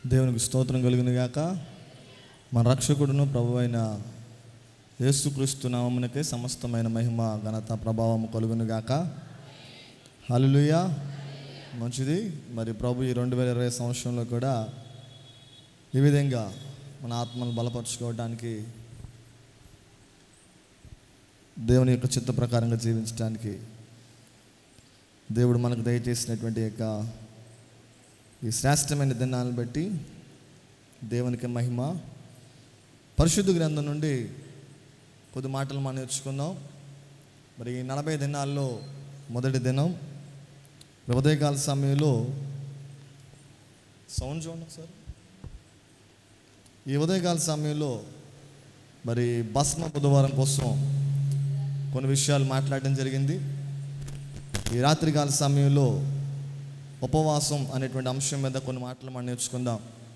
దేవునికి స్తోత్రం కలిగిన గాక మన రక్షకుడును ప్రభు అయిన యేసుక్రీస్తు నామమునకే సమస్తమైన మహిమ ఘనత ప్రభావం కలుగును గాక హల్లెలూయా మంచిది మరి ప్రభు ఈ రెండు వేల ఇరవై సంవత్సరంలో కూడా ఈ విధంగా మన ఆత్మను బలపరుచుకోవడానికి దేవుని యొక్క చిత్త ప్రకారంగా జీవించడానికి దేవుడు మనకు దయచేసినటువంటి యొక్క ఈ శ్రేష్టమైన దినాలను బట్టి దేవునికి మహిమ పరిశుద్ధ గ్రంథం నుండి కొద్ది మాటలు మనం నేర్చుకుందాం మరి ఈ నలభై దినాల్లో మొదటి దినం ఉదయకాల సమయంలో సౌండ్ చూడండి సార్ ఈ ఉదయకాల సమయంలో మరి భస్మ బుధవారం కోసం కొన్ని విషయాలు మాట్లాడడం జరిగింది ఈ రాత్రికాల సమయంలో ఉపవాసం అనేటువంటి అంశం మీద కొన్ని మాటలు మనం నేర్చుకుందాం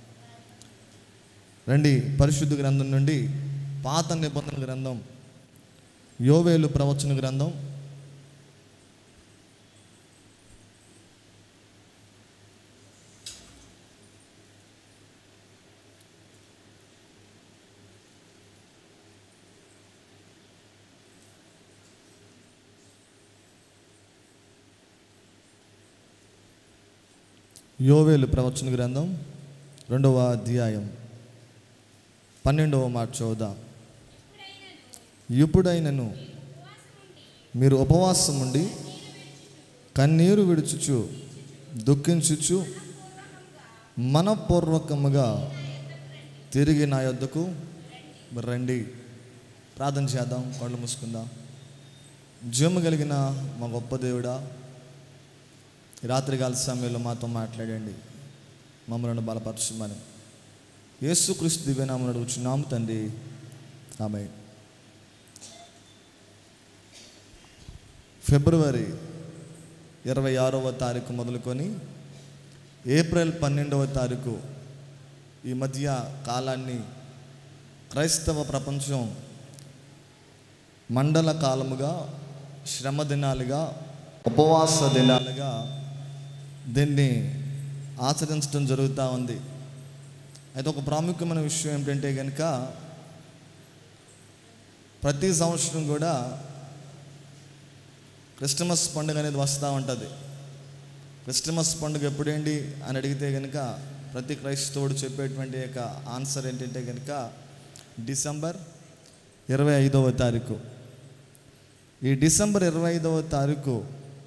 రండి పరిశుద్ధ గ్రంథం నుండి పాత నిబంధన గ్రంథం యోవేలు ప్రవచన గ్రంథం యోవేలు ప్రవచన గ్రంథం రెండవ అధ్యాయం పన్నెండవ మాట చూద్దాం ఇప్పుడైనను మీరు ఉపవాసం ఉండి కన్నీరు విడుచుచు దుఃఖించుచు మనపూర్వకముగా తిరిగి నా యొద్దకు రండి ప్రార్థన చేద్దాం కళ్ళు మూసుకుందాం జీవము కలిగిన మా గొప్ప దేవుడా ఈ రాత్రికాల సమయంలో మాతో మాట్లాడండి మమ్మల్ని బలపరచమని యేసుక్రీస్తు దివ్యనామను అడుగుచున్నాము తండ్రి ఆమె ఫిబ్రవరి ఇరవై ఆరవ తారీఖు మొదలుకొని ఏప్రిల్ పన్నెండవ తారీఖు ఈ మధ్య కాలాన్ని క్రైస్తవ ప్రపంచం మండల కాలముగా శ్రమ దినాలుగా ఉపవాస దినాలుగా దీన్ని ఆచరించడం జరుగుతూ ఉంది అయితే ఒక ప్రాముఖ్యమైన విషయం ఏమిటంటే కనుక ప్రతి సంవత్సరం కూడా క్రిస్టమస్ పండుగ అనేది వస్తూ ఉంటుంది క్రిస్టమస్ పండుగ ఎప్పుడేంటి అని అడిగితే కనుక ప్రతి క్రైస్తవుడు చెప్పేటువంటి యొక్క ఆన్సర్ ఏంటంటే కనుక డిసెంబర్ ఇరవై ఐదవ తారీఖు ఈ డిసెంబర్ ఇరవై ఐదవ తారీఖు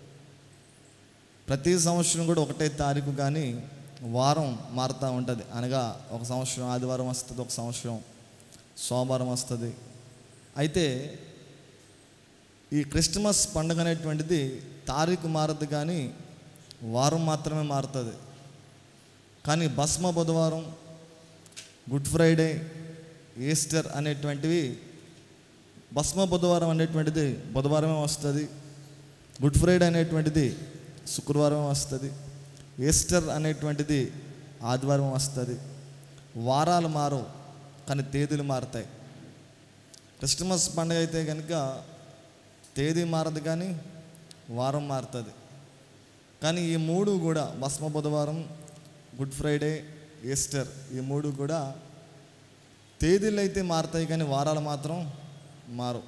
ప్రతి సంవత్సరం కూడా ఒకటే తారీఖు కానీ వారం మారుతూ ఉంటుంది అనగా ఒక సంవత్సరం ఆదివారం వస్తుంది ఒక సంవత్సరం సోమవారం వస్తుంది అయితే ఈ క్రిస్టమస్ పండుగ అనేటువంటిది తారీఖు మారదు కానీ వారం మాత్రమే మారుతుంది కానీ భస్మ బుధవారం గుడ్ ఫ్రైడే ఈస్టర్ అనేటువంటివి భస్మ బుధవారం అనేటువంటిది బుధవారమే వస్తుంది గుడ్ ఫ్రైడే అనేటువంటిది శుక్రవారం వస్తుంది ఈస్టర్ అనేటువంటిది ఆదివారం వస్తుంది వారాలు మారవు కానీ తేదీలు మారుతాయి క్రిస్టమస్ పండుగ అయితే కనుక తేదీ మారదు కానీ వారం మారుతుంది కానీ ఈ మూడు కూడా భస్మ బుధవారం గుడ్ ఫ్రైడే ఈస్టర్ ఈ మూడు కూడా తేదీలు అయితే మారుతాయి కానీ వారాలు మాత్రం మారు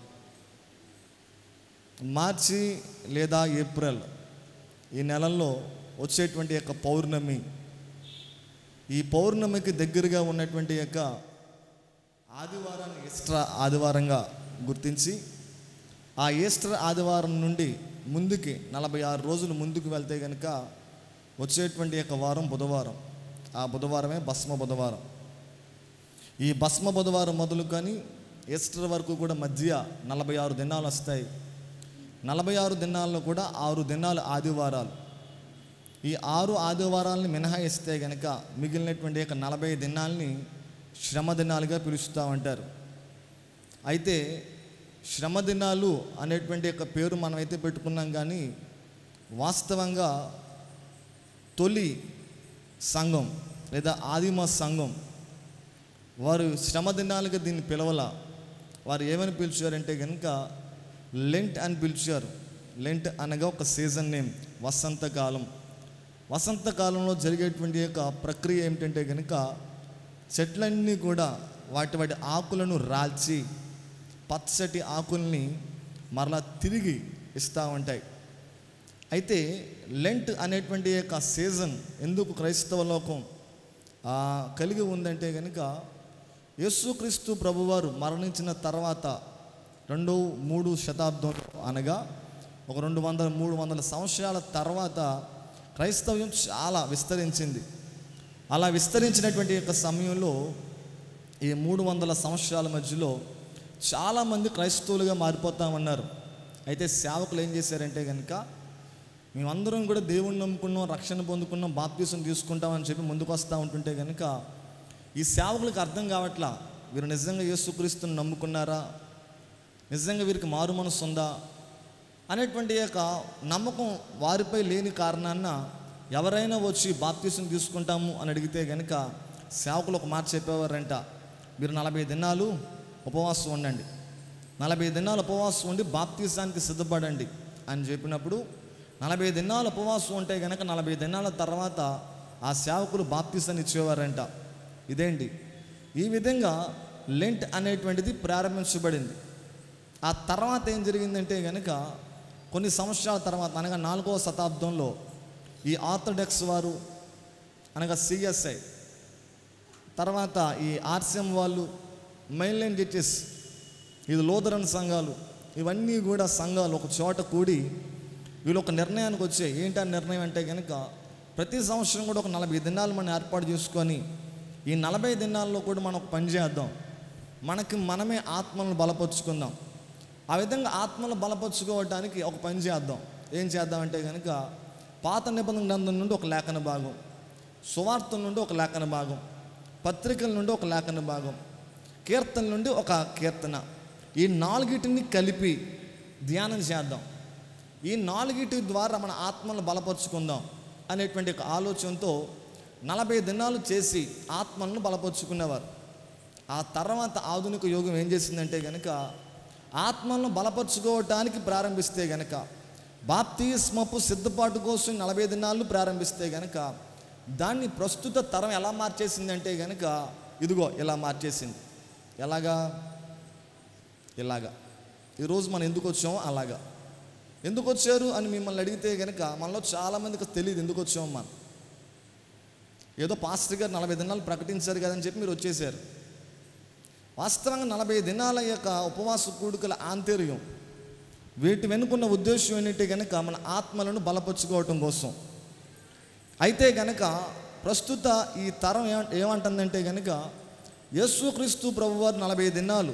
మార్చి లేదా ఏప్రిల్ ఈ నెలల్లో వచ్చేటువంటి యొక్క పౌర్ణమి ఈ పౌర్ణమికి దగ్గరగా ఉన్నటువంటి యొక్క ఆదివారాన్ని ఈస్టర్ ఆదివారంగా గుర్తించి ఆ ఈస్టర్ ఆదివారం నుండి ముందుకి నలభై ఆరు రోజులు ముందుకు వెళ్తే కనుక వచ్చేటువంటి యొక్క వారం బుధవారం ఆ బుధవారమే భస్మ బుధవారం ఈ భస్మ బుధవారం మొదలుకొని ఈస్టర్ వరకు కూడా మధ్య నలభై ఆరు దినాలు వస్తాయి నలభై ఆరు దినాల్లో కూడా ఆరు దినాలు ఆదివారాలు ఈ ఆరు ఆదివారాలని మినహాయిస్తే కనుక మిగిలినటువంటి యొక్క నలభై దినాల్ని శ్రమ దినాలుగా పిలుస్తూ ఉంటారు అయితే శ్రమ దినాలు అనేటువంటి యొక్క పేరు మనమైతే పెట్టుకున్నాం కానీ వాస్తవంగా తొలి సంఘం లేదా ఆదిమ సంఘం వారు శ్రమ దినాలుగా దీన్ని పిలవల వారు ఏమని పిలిచారంటే కనుక లెంట్ అని పిలిచారు లెంట్ అనగా ఒక సీజన్ నేమ్ వసంతకాలం వసంతకాలంలో జరిగేటువంటి యొక్క ప్రక్రియ ఏమిటంటే కనుక చెట్లన్నీ కూడా వాటి వాటి ఆకులను రాల్చి పచ్చటి ఆకుల్ని మరలా తిరిగి ఇస్తూ ఉంటాయి అయితే లెంట్ అనేటువంటి యొక్క సీజన్ ఎందుకు క్రైస్తవ లోకం ఆ, కలిగి ఉందంటే కనుక యేసుక్రీస్తు ప్రభువారు మరణించిన తర్వాత రెండు మూడు శతాబ్దంలో అనగా ఒక రెండు వందల మూడు వందల సంవత్సరాల తర్వాత క్రైస్తవ్యం చాలా విస్తరించింది అలా విస్తరించినటువంటి యొక్క సమయంలో ఈ మూడు వందల సంవత్సరాల మధ్యలో చాలామంది క్రైస్తవులుగా మారిపోతామన్నారు అయితే సేవకులు ఏం చేశారంటే కనుక మేమందరం కూడా దేవుణ్ణి నమ్ముకున్నాం రక్షణ పొందుకున్నాం బాప్తీసం తీసుకుంటామని చెప్పి ముందుకు వస్తూ ఉంటుంటే కనుక ఈ సేవకులకు అర్థం కావట్లా వీరు నిజంగా యేసుక్రీస్తుని నమ్ముకున్నారా నిజంగా వీరికి మారు మనసు ఉందా అనేటువంటి యొక్క నమ్మకం వారిపై లేని కారణాన ఎవరైనా వచ్చి బాప్తీసం తీసుకుంటాము అని అడిగితే కనుక సేవకులు ఒక మాట చెప్పేవారంట మీరు నలభై దినాలు ఉపవాసం ఉండండి నలభై దినాలు ఉపవాసం ఉండి బాప్తీసానికి సిద్ధపడండి అని చెప్పినప్పుడు నలభై దినాలు ఉపవాసం ఉంటే కనుక నలభై దినాల తర్వాత ఆ సేవకులు బాప్తీసాన్ని ఇచ్చేవారంట ఇదేంటి ఈ విధంగా లెంట్ అనేటువంటిది ప్రారంభించబడింది ఆ తర్వాత ఏం జరిగిందంటే కనుక కొన్ని సంవత్సరాల తర్వాత అనగా నాలుగవ శతాబ్దంలో ఈ ఆర్థోడాక్స్ వారు అనగా సిఎస్ఐ తర్వాత ఈ ఆర్సిఎం వాళ్ళు మైన్లైన్ జడ్జెస్ ఇది లోదరన్ సంఘాలు ఇవన్నీ కూడా సంఘాలు ఒక చోట కూడి వీళ్ళు ఒక నిర్ణయానికి వచ్చాయి ఏంటి ఆ నిర్ణయం అంటే కనుక ప్రతి సంవత్సరం కూడా ఒక నలభై దినాలు మనం ఏర్పాటు చేసుకొని ఈ నలభై దినాల్లో కూడా మనం ఒక పని చేద్దాం మనకి మనమే ఆత్మలను బలపరుచుకుందాం ఆ విధంగా ఆత్మలు బలపరుచుకోవడానికి ఒక పని చేద్దాం ఏం చేద్దాం అంటే కనుక పాత నిబంధన గ్రంథం నుండి ఒక లేఖన భాగం సువార్తల నుండి ఒక లేఖన భాగం పత్రికల నుండి ఒక లేఖన భాగం కీర్తన నుండి ఒక కీర్తన ఈ నాలుగిటిని కలిపి ధ్యానం చేద్దాం ఈ నాలుగిటి ద్వారా మన ఆత్మను బలపరుచుకుందాం అనేటువంటి ఒక ఆలోచనతో నలభై దినాలు చేసి ఆత్మలను బలపరుచుకునేవారు ఆ తర్వాత ఆధునిక యోగం ఏం చేసిందంటే కనుక ఆత్మలను బలపరుచుకోవటానికి ప్రారంభిస్తే గనక బాప్తిస్మపు సిద్ధపాటు కోసం నలభై దినాలు ప్రారంభిస్తే గనక దాన్ని ప్రస్తుత తరం ఎలా మార్చేసిందంటే గనక ఇదిగో ఇలా మార్చేసింది ఎలాగా ఇలాగా ఈరోజు మనం ఎందుకు వచ్చామో అలాగా ఎందుకు వచ్చారు అని మిమ్మల్ని అడిగితే కనుక మనలో చాలామందికి తెలియదు ఎందుకు వచ్చామో మనం ఏదో పాస్టర్ గారు నలభై దినాలు ప్రకటించారు కదని చెప్పి మీరు వచ్చేసారు వాస్తవంగా నలభై దినాల యొక్క ఉపవాస కూడుకల ఆంతర్యం వీటి వెనుకున్న ఉద్దేశం ఏంటంటే కనుక మన ఆత్మలను బలపరుచుకోవటం కోసం అయితే గనక ప్రస్తుత ఈ తరం ఏ ఏమంటుందంటే కనుక యేసుక్రీస్తు ప్రభువారు నలభై దినాలు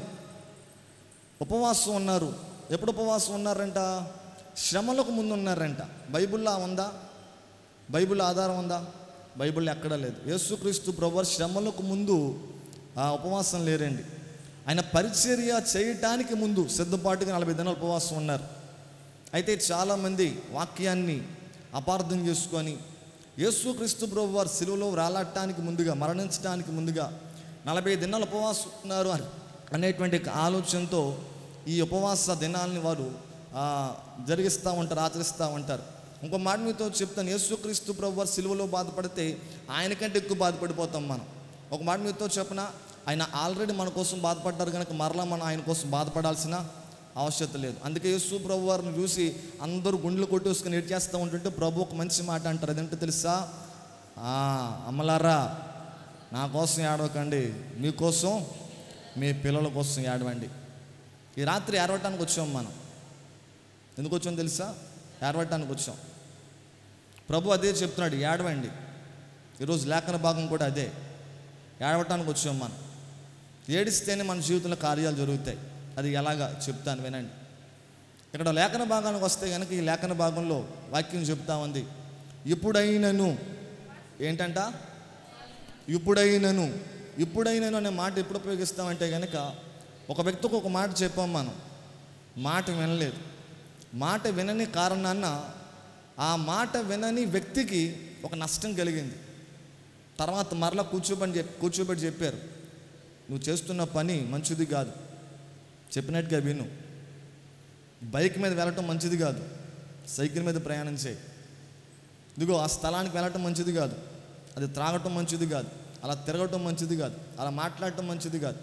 ఉపవాసం ఉన్నారు ఎప్పుడు ఉపవాసం ఉన్నారంట శ్రమలకు ముందు ఉన్నారంట బైబిల్లో ఉందా బైబిల్ ఆధారం ఉందా బైబిల్ ఎక్కడా లేదు యేసుక్రీస్తు ప్రభువారు శ్రమలకు ముందు ఆ ఉపవాసం లేరండి ఆయన పరిచర్య చేయటానికి ముందు సిద్ధపాటుగా నలభై దినాలు ఉపవాసం ఉన్నారు అయితే చాలామంది వాక్యాన్ని అపార్థం చేసుకొని యేసుక్రీస్తు ప్రభు వారు సిలువలో రాలటానికి ముందుగా మరణించడానికి ముందుగా నలభై దినాలు ఉపవాసం ఉన్నారు అని అనేటువంటి ఒక ఆలోచనతో ఈ ఉపవాస దినాల్ని వారు ఆ, జరిగిస్తూ ఉంటారు ఆచరిస్తూ ఉంటారు ఇంకో మాట మీతో చెప్తాను యేసుక్రీస్తు ప్రభు వారు సిలువలో బాధపడితే ఆయనకంటే ఎక్కువ బాధపడిపోతాం మనం ఒక మాట మీతో చెప్పన ఆయన ఆల్రెడీ మన కోసం బాధపడ్డారు కనుక మరలా మనం ఆయన కోసం బాధపడాల్సిన అవశ్యకత లేదు అందుకే యేసు ప్రభు వారిని చూసి అందరూ గుండెలు కొట్టేసుకుని ఏడ్చేస్తూ ఉంటుంటే ప్రభు ఒక మంచి మాట అంటారు అదేంటో తెలుసా "ఆ, అమ్మలారా నా కోసం ఏడవకండి మీకోసం మీ పిల్లల కోసం ఏడవండి ఈ రాత్రి ఏడవటానికి వచ్చాం మనం ఎందుకు వచ్చాం తెలుసా ఏడవటానికి వచ్చాం ప్రభు అదే చెప్తున్నాడు ఏడవండి ఈరోజు లేఖన భాగం కూడా అదే ఏడవటానికి వచ్చాం మనం ఏడిస్తేనే మన జీవితంలో కార్యాలు జరుగుతాయి అది ఎలాగా చెప్తాను వినండి ఇక్కడ లేఖన భాగానికి వస్తే కనుక ఈ లేఖన భాగంలో వాక్యం చెప్తా ఉంది ఇప్పుడైనను ఏంటంట ఇప్పుడైనను ఇప్పుడైనను అనే మాట ఎప్పుడు ఉపయోగిస్తామంటే కనుక ఒక వ్యక్తికి ఒక మాట చెప్పాం మనం మాట వినలేదు మాట వినని కారణాన ఆ మాట వినని వ్యక్తికి ఒక నష్టం కలిగింది తర్వాత మరలా కూర్చోబని చెప్పి కూర్చోబెట్టి చెప్పారు నువ్వు చేస్తున్న పని మంచిది కాదు చెప్పినట్టుగా విను బైక్ మీద వెళ్ళటం మంచిది కాదు సైకిల్ మీద ప్రయాణం చేయి ఇదిగో ఆ స్థలానికి వెళ్ళటం మంచిది కాదు అది త్రాగటం మంచిది కాదు అలా తిరగటం మంచిది కాదు అలా మాట్లాడటం మంచిది కాదు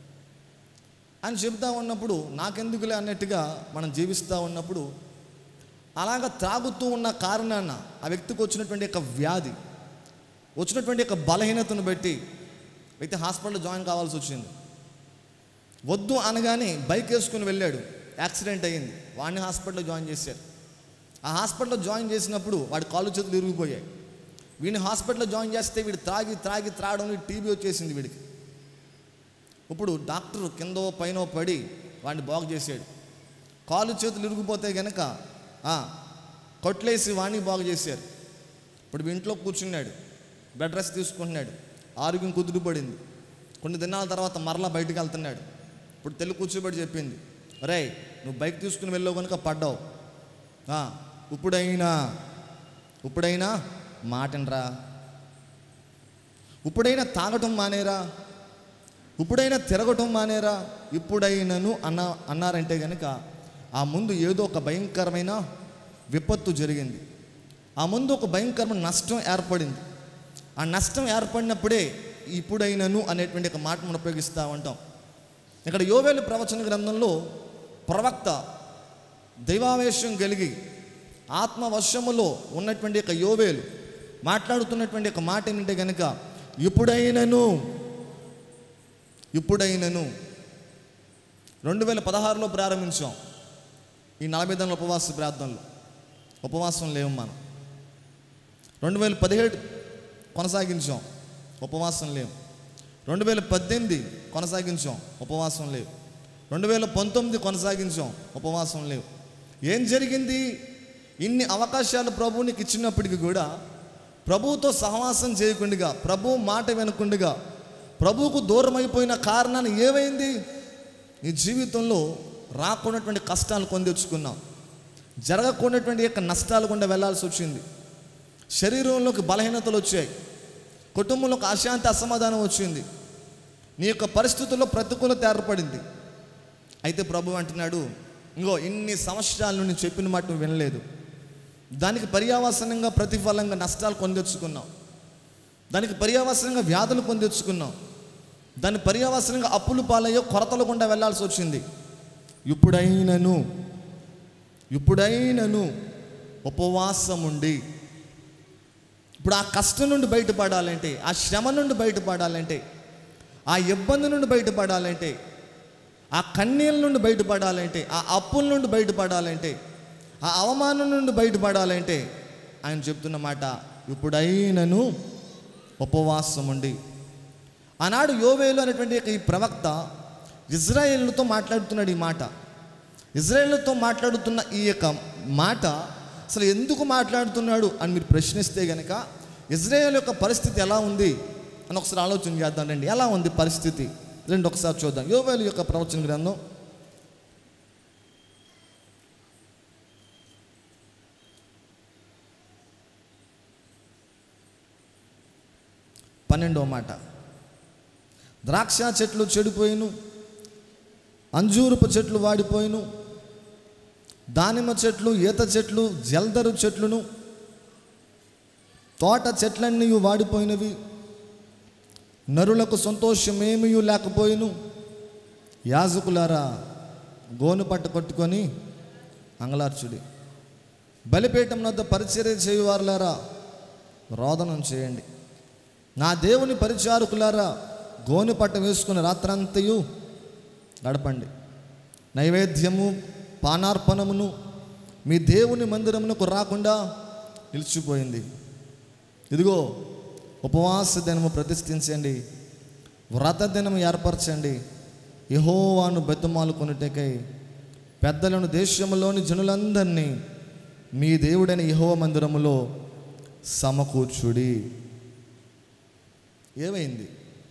అని చెబుతా ఉన్నప్పుడు నాకెందుకులే అన్నట్టుగా మనం జీవిస్తూ ఉన్నప్పుడు అలాగ త్రాగుతూ ఉన్న కారణాన ఆ వ్యక్తికి వచ్చినటువంటి యొక్క వ్యాధి వచ్చినటువంటి యొక్క బలహీనతను బట్టి వ్యక్తి హాస్పిటల్ జాయిన్ కావాల్సి వచ్చింది వద్దు అనగానే బైక్ వేసుకుని వెళ్ళాడు యాక్సిడెంట్ అయ్యింది వాడిని హాస్పిటల్లో జాయిన్ చేశారు ఆ హాస్పిటల్లో జాయిన్ చేసినప్పుడు వాడి కాళ్ళు చేతులు ఇరిగిపోయాయి వీడిని హాస్పిటల్లో జాయిన్ చేస్తే వీడు త్రాగి త్రాగి త్రాగడం టీబీ వచ్చేసింది వీడికి ఇప్పుడు డాక్టర్ కిందో పైన పడి వాడిని బాగు చేశాడు కాళ్ళు చేతులు ఇరిగిపోతే గనక ఆ, కొట్లేసి వాడిని బాగు చేశారు ఇప్పుడు వీడి ఇంట్లో కూర్చున్నాడు బెడ్ రెస్ట్ తీసుకుంటున్నాడు ఆరోగ్యం కుదురుపడింది కొన్ని దినాల తర్వాత మరలా బయటికి వెళ్తున్నాడు ఇప్పుడు తెలు కూర్చోబెట్టి చెప్పింది రే నువ్వు బైక్ తీసుకుని వెళ్ళావు కనుక పడ్డావు ఆ, ఇప్పుడైనా ఇప్పుడైనా మాటనరా ఇప్పుడైనా తాగటం మానేరా ఇప్పుడైనా తిరగటం మానేరా ఇప్పుడైనను అన్న అన్నారంటే కనుక ఆ ముందు ఏదో ఒక భయంకరమైన విపత్తు జరిగింది ఆ ముందు ఒక భయంకరమైన నష్టం ఏర్పడింది ఆ నష్టం ఏర్పడినప్పుడే ఇప్పుడైనను అనేటువంటి ఒక మాట మనం ఉపయోగిస్తూ ఉంటాం ఇక్కడ యోవేలు ప్రవచన గ్రంథంలో ప్రవక్త దైవావేశం కలిగి ఆత్మవశములో ఉన్నటువంటి ఒక యోవేలు మాట్లాడుతున్నటువంటి ఒక మాట ఏంటంటే కనుక ఇప్పుడైనను ఇప్పుడైనను రెండు వేల పదహారులో ప్రారంభించాం ఈ నలభై దినాల ఉపవాస ప్రార్థనలు ఉపవాసం లేవు మనం రెండు వేల పదిహేడు కొనసాగించాం ఉపవాసం లేవు రెండు వేల పద్దెనిమిది కొనసాగించాం ఉపవాసం లేవు రెండు వేల పంతొమ్మిది కొనసాగించాం ఉపవాసం లేవు ఏం జరిగింది ఇన్ని అవకాశాలు ప్రభువు నీకు ఇచ్చినప్పటికీ కూడా ప్రభువుతో సహవాసం చేయకుండా ప్రభు మాట వినకుండగా ప్రభువుకు దూరం అయిపోయిన కారణాన్ని ఏమైంది నీ జీవితంలో రాకున్నటువంటి కష్టాలు కొని తెచ్చుకున్నాం జరగకున్నటువంటి యొక్క నష్టాలు గుండా వెళ్ళాల్సి వచ్చింది శరీరంలోకి బలహీనతలు వచ్చాయి కుటుంబంలోకి అశాంతి అసమాధానం వచ్చింది నీ యొక్క పరిస్థితుల్లో ప్రతికూలత ఏర్పడింది అయితే ప్రభు అంటున్నాడు ఇంకో ఇన్ని సంవత్సరాల నుండి చెప్పిన మాట నువ్వు వినలేదు దానికి పర్యావసనంగా ప్రతిఫలంగా నష్టాలు కొని తెచ్చుకున్నావు దానికి పర్యావసనంగా వ్యాధులు కొని తెచ్చుకున్నావు దాని పర్యావసనంగా అప్పులు పాలయ్యో కొరతలు గుండా వెళ్ళాల్సి వచ్చింది ఇప్పుడైనను ఇప్పుడైనను ఉపవాసం ఉండి ఇప్పుడు ఆ కష్టం నుండి బయటపడాలంటే ఆ శ్రమ నుండి బయటపడాలంటే ఆ ఇబ్బంది నుండి బయటపడాలంటే ఆ కన్నీళ్ళ నుండి బయటపడాలంటే ఆ అప్పుల నుండి బయటపడాలంటే ఆ అవమానం నుండి బయటపడాలంటే ఆయన చెప్తున్న మాట ఇప్పుడైనను ఉపవాసం ఉండి ఆనాడు యోవేలు అనేటువంటి ఈ ప్రవక్త ఇజ్రాయేళ్లతో మాట్లాడుతున్నాడు ఈ మాట ఇజ్రాయేళ్లతో మాట్లాడుతున్న ఈ యొక్క మాట అసలు ఎందుకు మాట్లాడుతున్నాడు అని మీరు ప్రశ్నిస్తే గనక ఇజ్రాయేల్ యొక్క పరిస్థితి ఎలా ఉంది అని ఒకసారి ఆలోచన చేద్దాం రండి ఎలా ఉంది పరిస్థితి రెండు ఒకసారి చూద్దాం యోవేలు యొక్క ప్రవచన గ్రంథం పన్నెండవ మాట ద్రాక్ష చెట్లు చెడిపోయిను అంజూరపు చెట్లు వాడిపోయిను దానిమ్మ చెట్లు ఈత చెట్లు జల్దరు చెట్లును తోట చెట్లన్నీ వాడిపోయినవి నరులకు సంతోషమేమీ లేకపోయిను యాజకులారా గోను పట్ట కొట్టుకొని అంగలార్చుడి బలిపీఠం వద్ద పరిచర్య చేయువారులారా రోదనం చేయండి నా దేవుని పరిచారకులారా గోను పట్ట వేసుకుని రాత్రంతయు గడపండి నైవేద్యము పానార్పణమును మీ దేవుని మందిరమునకు రాకుండా నిలిచిపోయింది ఇదిగో ఉపవాస దినము ప్రతిష్ఠించండి వ్రత దినము ఏర్పరచండి యహోవాను బెత్తమాలు కొనుటకై పెద్దలను దేశంలోని జనులందరినీ మీ దేవుడైన యహోవ మందిరములో సమకూర్చుడి ఏమైంది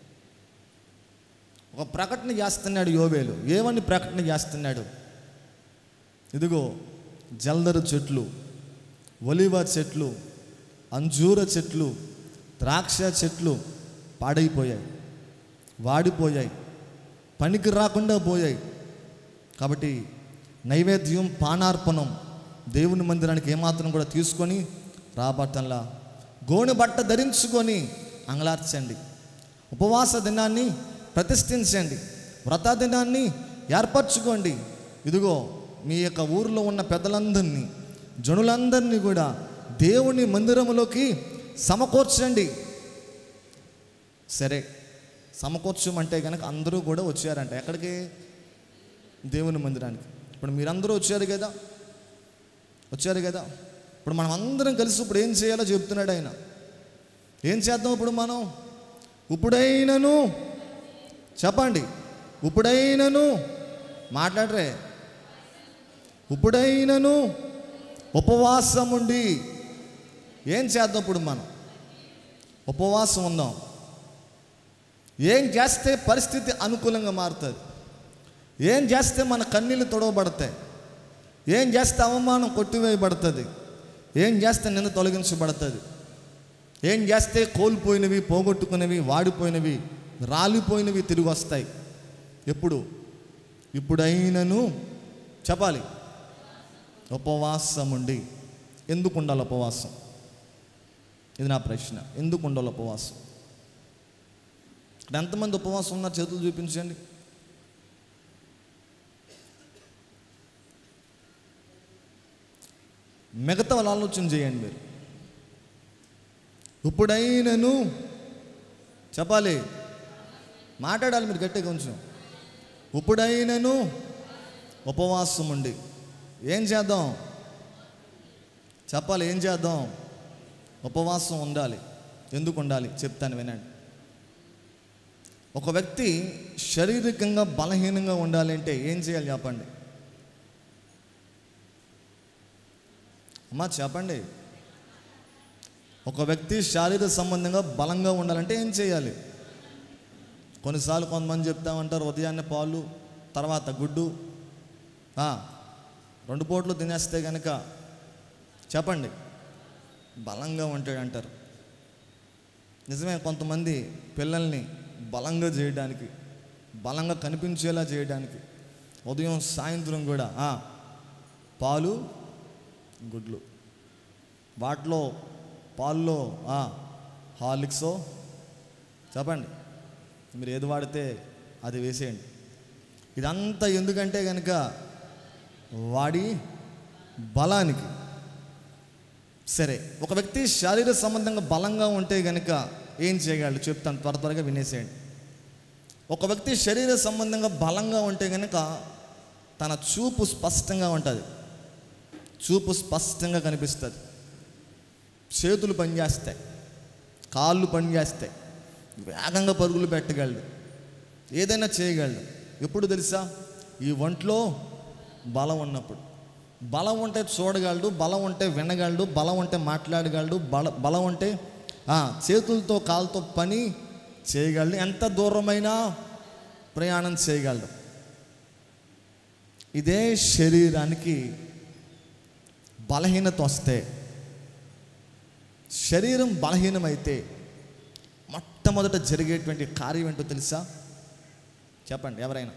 ఒక ప్రకటన చేస్తున్నాడు యోవేలు ఏమని ప్రకటన చేస్తున్నాడు ఇదిగో జల్దరు చెట్లు ఒలివ చెట్లు అంజూర చెట్లు ద్రాక్ష చెట్లు పాడైపోయాయి వాడిపోయాయి పనికి రాకుండా పోయాయి కాబట్టి నైవేద్యం పానార్పణం దేవుని మందిరానికి ఏమాత్రం కూడా తీసుకొని రాబట్టంలా గోనె బట్ట ధరించుకొని అంగలార్చండి ఉపవాస దినాన్ని ప్రతిష్ఠించండి వ్రత దినాన్ని ఏర్పరచుకోండి ఇదిగో మీ యొక్క ఊరిలో ఉన్న పెద్దలందరినీ జనులందరినీ కూడా దేవుని మందిరములోకి సమకూర్చండి సరే సమకూర్చమంటే కనుక అందరూ కూడా వచ్చారంట ఎక్కడికి దేవుని మందిరానికి ఇప్పుడు మీరందరూ వచ్చారు కదా వచ్చారు కదా ఇప్పుడు మనం అందరం కలిసి ఇప్పుడు ఏం చేయాలో చెప్తున్నాడు ఆయన ఏం చేద్దాం ఇప్పుడు మనం ఇప్పుడైనను చెప్పండి ఇప్పుడైనను మాట్లాడరే ఇప్పుడైనను ఉపవాసం ఉండి ఏం చేద్దాం ఇప్పుడు మనం ఉపవాసం ఉందాం ఏం చేస్తే పరిస్థితి అనుకూలంగా మారుతుంది ఏం చేస్తే మన కన్నీళ్ళు తొడవబడతాయి ఏం చేస్తే అవమానం కొట్టివేయబడుతుంది ఏం చేస్తే నిన్న తొలగించబడుతుంది ఏం చేస్తే కోల్పోయినవి పోగొట్టుకున్నవి వాడిపోయినవి రాలిపోయినవి తిరిగి వస్తాయి ఎప్పుడు ఇప్పుడైనను చెప్పాలి ఉపవాసం ఉండి ఎందుకు ఉండాలి ఉపవాసం ఇది నా ప్రశ్న ఎందుకు ఉండాలి ఉపవాసం ఇక్కడ ఎంతమంది ఉపవాసం ఉన్నారు చేతులు చూపించండి మిగతా వాళ్ళు ఆలోచన చేయండి మీరు ఇప్పుడైనను చెప్పాలి మాట్లాడాలి మీరు గట్టిగా కొంచెం ఇప్పుడైనను ఉపవాసం ఉండి ఏం చేద్దాం చెప్పాలి ఏం చేద్దాం ఉపవాసం ఉండాలి ఎందుకు ఉండాలి చెప్తాను వినండి ఒక వ్యక్తి శారీరకంగా బలహీనంగా ఉండాలంటే ఏం చేయాలి చెప్పండి అమ్మా చెప్పండి ఒక వ్యక్తి శారీరక సంబంధంగా బలంగా ఉండాలంటే ఏం చేయాలి కొన్నిసార్లు కొంతమంది చెప్తా ఉంటారు ఉదయాన్నే పాలు తర్వాత గుడ్డు ఆ, రెండు పూటలు తినేస్తే కనుక చెప్పండి బలంగా ఉంటాడు అంటారు నిజమే కొంతమంది పిల్లల్ని బలంగా చేయడానికి బలంగా కనిపించేలా చేయడానికి ఉదయం సాయంత్రం కూడా ఆ, పాలు గుడ్లు వాటిలో పాల్లో ఆ, హార్లిక్సో చెప్పండి మీరు ఏది వాడితే అది వేసేయండి ఇదంతా ఎందుకంటే కనుక వాడి బలానికి సరే ఒక వ్యక్తి శారీరక సంబంధంగా బలంగా ఉంటే కనుక ఏం చేయగలడు చెప్తాను త్వర త్వరగా వినేసేయండి ఒక వ్యక్తి శరీర సంబంధంగా బలంగా ఉంటే కనుక తన చూపు స్పష్టంగా ఉంటుంది చూపు స్పష్టంగా కనిపిస్తుంది చేతులు పనిచేస్తాయి కాళ్ళు పనిచేస్తాయి వేగంగా పరుగులు పెట్టగలడు ఏదైనా చేయగలడు ఎప్పుడు తెలుసా ఈ ఒంట్లో బలం ఉన్నప్పుడు బలం ఉంటే చూడగలడు బలం ఉంటే వినగలడు బలం ఉంటే మాట్లాడగలడు బల బలం ఉంటే ఆ, చేతులతో కాళ్ళతో పని చేయగలడు ఎంత దూరమైనా ప్రయాణం చేయగలడు ఇదే శరీరానికి బలహీనత వస్తే శరీరం బలహీనమైతే మొట్టమొదట జరిగేటువంటి కార్యం ఏంటో తెలుసా చెప్పండి ఎవరైనా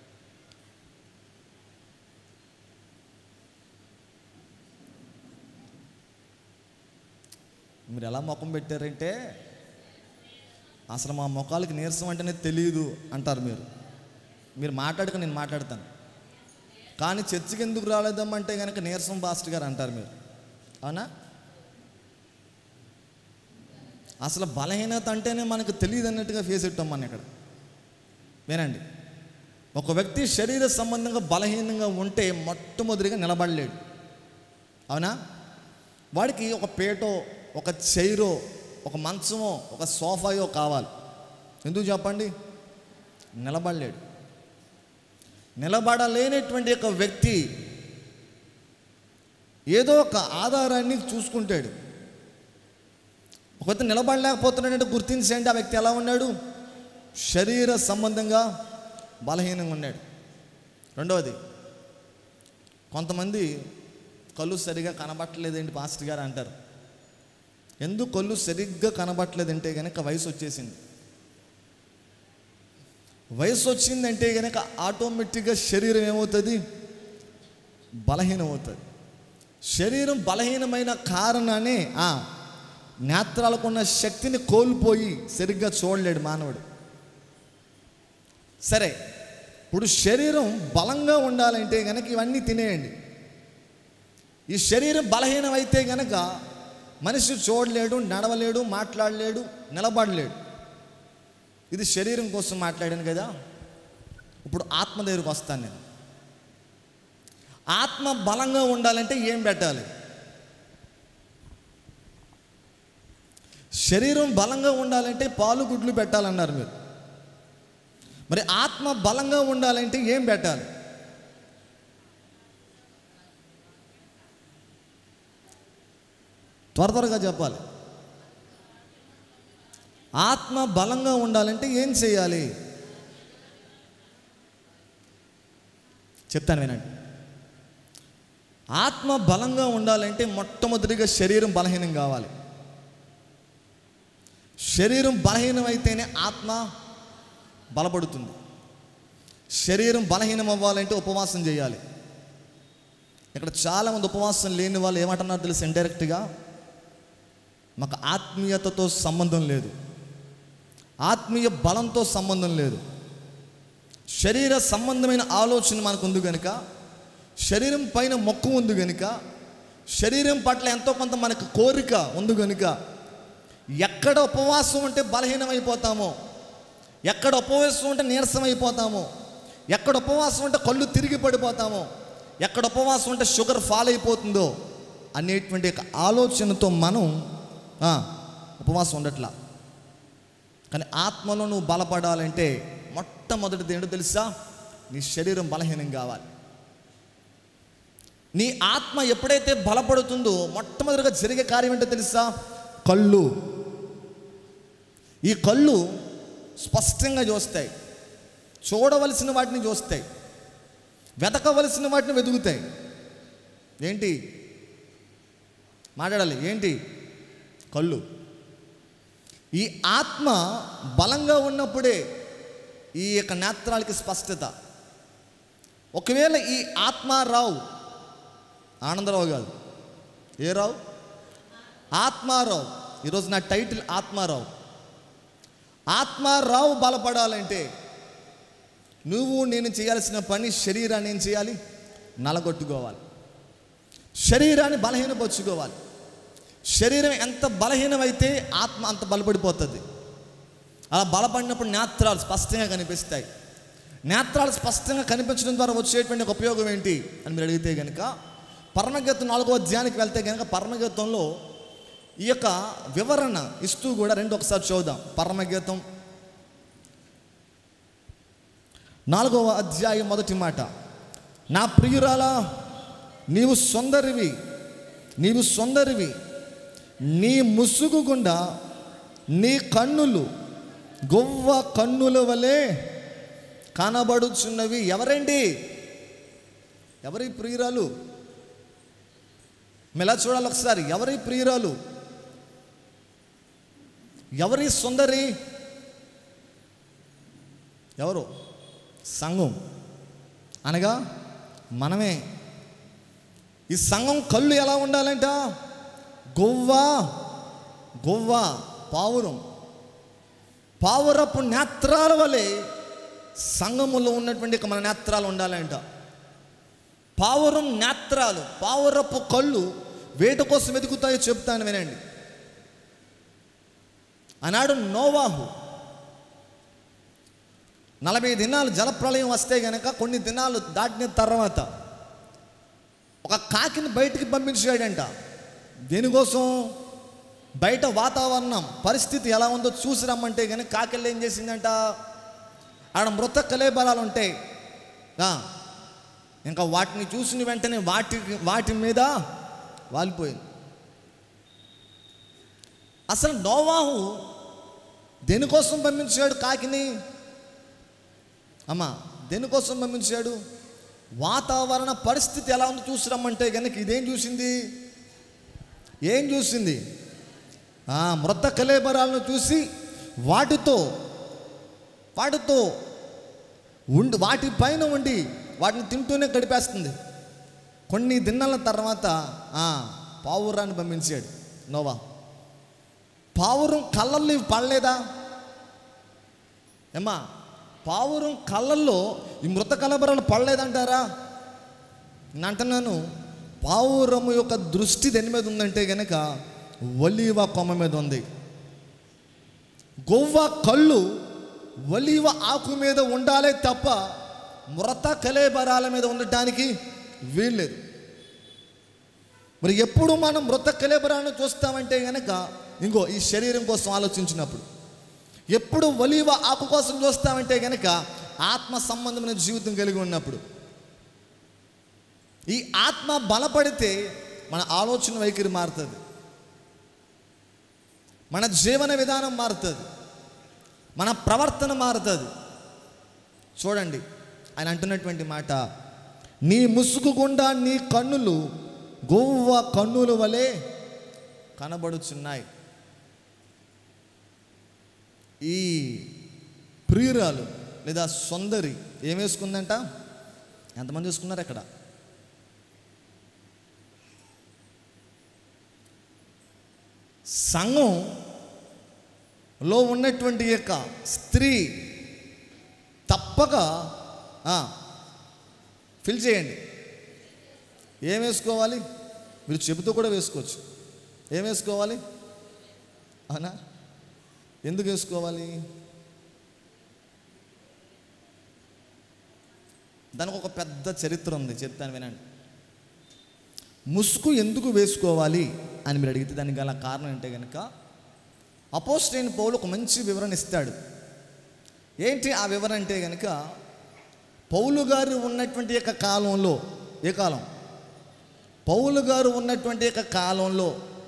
మీరు ఎలా ముఖం పెట్టారంటే అసలు మా ముఖాలకి నీరసం అంటేనే తెలియదు అంటారు మీరు మీరు మాట్లాడక నేను మాట్లాడతాను కానీ చర్చికి ఎందుకు రాలేదమ్మంటే కనుక నీరసం పాస్టర్ గారు అంటారు మీరు అవునా అసలు బలహీనత అంటేనే మనకు తెలియదు అన్నట్టుగా ఫేస్ పెట్టాం మన ఇక్కడ వినండి ఒక వ్యక్తి శరీర సంబంధంగా బలహీనంగా ఉంటే మొట్టమొదటిగా నిలబడలేడు అవునా వాడికి ఒక పేటో ఒక చైరో ఒక మంచమో ఒక సోఫాయో కావాలి ఎందుకు చెప్పండి నిలబడలేడు నిలబడలేనటువంటి ఒక వ్యక్తి ఏదో ఒక ఆధారాన్ని చూసుకుంటాడు ఒక వ్యక్తి నిలబడలేకపోతున్నాడంటే గుర్తించండి ఆ వ్యక్తి ఎలా ఉన్నాడు శరీర సంబంధంగా బలహీనంగా ఉన్నాడు రెండవది కొంతమంది కళ్ళు సరిగా కనబట్టలేదండి పాస్టర్ గారు అంటారు ఎందుకు కళ్ళు సరిగ్గా కనబట్టలేదంటే కనుక వయసు వచ్చేసింది వయసు వచ్చిందంటే కనుక ఆటోమేటిక్గా శరీరం ఏమవుతుంది బలహీనం అవుతుంది శరీరం బలహీనమైన కారణాన్ని ఆ నేత్రాలకున్న శక్తిని కోల్పోయి సరిగ్గా చూడలేడు మానవుడు సరే ఇప్పుడు శరీరం బలంగా ఉండాలంటే కనుక ఇవన్నీ తినేయండి ఈ శరీరం బలహీనం అయితే గనక మనిషి చూడలేడు నడవలేడు మాట్లాడలేడు నిలబడలేడు ఇది శరీరం కోసం మాట్లాడాను కదా ఇప్పుడు ఆత్మ దగ్గరికి వస్తాను నేను ఆత్మ బలంగా ఉండాలంటే ఏం పెట్టాలి శరీరం బలంగా ఉండాలంటే పాలు గుడ్లు పెట్టాలన్నారు మీరు మరి ఆత్మ బలంగా ఉండాలంటే ఏం పెట్టాలి త్వర త్వరగా చెప్పాలి ఆత్మ బలంగా ఉండాలంటే ఏం చేయాలి చెప్తాను వినండి ఆత్మ బలంగా ఉండాలంటే మొట్టమొదటిగా శరీరం బలహీనం కావాలి శరీరం బలహీనం అయితేనే ఆత్మ బలపడుతుంది శరీరం బలహీనం అవ్వాలంటే ఉపవాసం చేయాలి ఇక్కడ చాలామంది ఉపవాసం లేని వాళ్ళు ఏమంటున్నారు తెలుసు ఇండైరెక్ట్గా మాకు ఆత్మీయతతో సంబంధం లేదు ఆత్మీయ బలంతో సంబంధం లేదు శరీర సంబంధమైన ఆలోచన మనకు ఉంది కనుక శరీరం పైన మొక్కు ఉంది కనుక శరీరం పట్ల ఎంతో కొంత మనకు కోరిక ఉంది కనుక ఎక్కడ ఉపవాసం ఉంటే బలహీనమైపోతామో ఎక్కడ ఉపవాసం ఉంటే నీరసం అయిపోతామో ఎక్కడ ఉపవాసం ఉంటే కళ్ళు తిరిగి పడిపోతామో ఎక్కడ ఉపవాసం ఉంటే షుగర్ ఫాల్ అయిపోతుందో అనేటువంటి ఒక ఆలోచనతో మనం ఆ, ఉపవాసం ఉండట్లా కానీ ఆత్మలో నువ్వు బలపడాలంటే మొట్టమొదటిది ఏంటో తెలుసా నీ శరీరం బలహీనం కావాలి నీ ఆత్మ ఎప్పుడైతే బలపడుతుందో మొట్టమొదటిగా జరిగే కార్యం ఏంటో తెలుసా కళ్ళు ఈ కళ్ళు స్పష్టంగా చూస్తాయి చూడవలసిన వాటిని చూస్తాయి వెతకవలసిన వాటిని వెతుకుతాయి ఏంటి మాట్లాడాలి ఏంటి కళ్ళు ఈ ఆత్మ బలంగా ఉన్నప్పుడే ఈ యొక్క నేత్రాలకి స్పష్టత ఒకవేళ ఈ ఆత్మ రావు ఆనందరావు కాదు ఏ రావు ఆత్మారావు ఈరోజు నా టైటిల్ ఆత్మారావు ఆత్మారావు బలపడాలంటే నువ్వు నేను చేయాల్సిన పని శరీరాన్ని ఏం చేయాలి నలగొట్టుకోవాలి శరీరాన్ని బలహీనపరుచుకోవాలి శరీరం ఎంత బలహీనమైతే ఆత్మ అంత బలపడిపోతుంది అలా బలపడినప్పుడు నేత్రాలు స్పష్టంగా కనిపిస్తాయి నేత్రాలు స్పష్టంగా కనిపించడం ద్వారా వచ్చేటువంటి ఒక ఉపయోగం ఏంటి అని మీరు అడిగితే కనుక పరమగీతం నాలుగో అధ్యాయానికి వెళ్తే కనుక పరమగీతంలో ఈ యొక్క వివరణ ఇస్తూ కూడా రెండు ఒకసారి చూద్దాం పరమగీతం నాలుగవ అధ్యాయం మొదటి మాట నా ప్రియురాలా నీవు సుందరివి నీవు సుందరివి నీ ముసుగు గుండా నీ కన్నులు గొవ్వ కన్నుల వలె కనబడుచున్నవి ఎవరండి ఎవరి ప్రియురాలు మెలా చూడాలి ఒకసారి ఎవరి ప్రియురాలు ఎవరి సుందరి ఎవరు సంఘం అనగా మనమే ఈ సంఘం కళ్ళు ఎలా ఉండాలంట గొవ్వ గొవ్వ పావురం పావురపు నేత్రాల వలె సంఘములో ఉన్నటువంటి ఇక మన నేత్రాలు ఉండాలంట పావురం నేత్రాలు పావురపు కళ్ళు వేట కోసం వెతుకుతాయో చెప్తాను వినండి ఆనాడు నోవాహు నలభై దినాలు జలప్రలయం వస్తే గనక కొన్ని దినాలు దాటిన తర్వాత ఒక కాకిని బయటికి పంపించాడంట దేనికోసం బయట వాతావరణం పరిస్థితి ఎలా ఉందో చూసి రమ్మంటే కానీ కాకెళ్ళి ఏం చేసిందంట ఆడ మృత కలేబరాలు ఉంటాయి ఆ, ఇంకా వాటిని చూసిన వెంటనే వాటి వాటి మీద వాలిపోయింది అసలు నోవాహు దేనికోసం పంపించాడు కాకిని అమ్మా దేనికోసం పంపించాడు వాతావరణ పరిస్థితి ఎలా ఉందో చూసి రమ్మంటే కనుక ఇదేం చూసింది ఏం చూసింది ఆ మృత కలేబరాలను చూసి వాటితో వాటితో ఉండి వాటి పైన ఉండి వాటిని తింటూనే గడిపేస్తుంది కొన్ని దినాల తర్వాత ఆ, పావురాన్ని పంపించాడు నోవా పావురం కళ్ళల్లో ఇవి పడలేదా ఏమ్మా పావురం కళ్ళల్లో ఈ మృత కలబరాలు పడలేదంటారా నేను అంటున్నాను పావురము యొక్క దృష్టి దేని మీద ఉందంటే గనక ఒలీవ కొమ్మ మీద ఉంది గొవ్వ కళ్ళు ఒలీవ ఆకు మీద ఉండాలే తప్ప మృత కలేబరాల మీద ఉండటానికి వీల్లేదు మరి ఎప్పుడు మనం మృత కలేబరాలను చూస్తామంటే గనక ఇంకో ఈ శరీరం కోసం ఆలోచించినప్పుడు ఎప్పుడు ఒలీవ ఆకు కోసం చూస్తామంటే గనక ఆత్మ సంబంధమైన జీవితం కలిగి ఉన్నప్పుడు ఈ ఆత్మ బలపడితే మన ఆలోచన వైఖరి మారుతుంది మన జీవన విధానం మారుతుంది మన ప్రవర్తన మారుతుంది చూడండి ఆయన అంటున్నటువంటి మాట నీ ముసుగు గుండా నీ కన్నులు గోవ కన్నుల వలె కనబడుచున్నాయి ఈ ప్రియురాలు లేదా సుందరి ఏం వేసుకుందంట ఎంతమంది వేసుకున్నారు అక్కడ సంఘంలో ఉన్నటువంటి యొక్క స్త్రీ తప్పక ఫిల్ చేయండి ఏం వేసుకోవాలి మీరు చెబుతూ కూడా వేసుకోవచ్చు ఏం వేసుకోవాలి అవునా ఎందుకు వేసుకోవాలి దానికి ఒక పెద్ద చరిత్ర ఉంది చెప్తాను వినండి ముసుగు ఎందుకు వేసుకోవాలి అని మీరు అడిగితే దానికి గల కారణం అంటే కనుక అపోస్టైన్ పౌలు ఒక మంచి వివరణ ఇస్తాడు ఏంటి ఆ వివరణ అంటే కనుక పౌలు గారు ఉన్నటువంటి యొక్క కాలంలో ఏ కాలం పౌలు గారు ఉన్నటువంటి యొక్క కాలంలో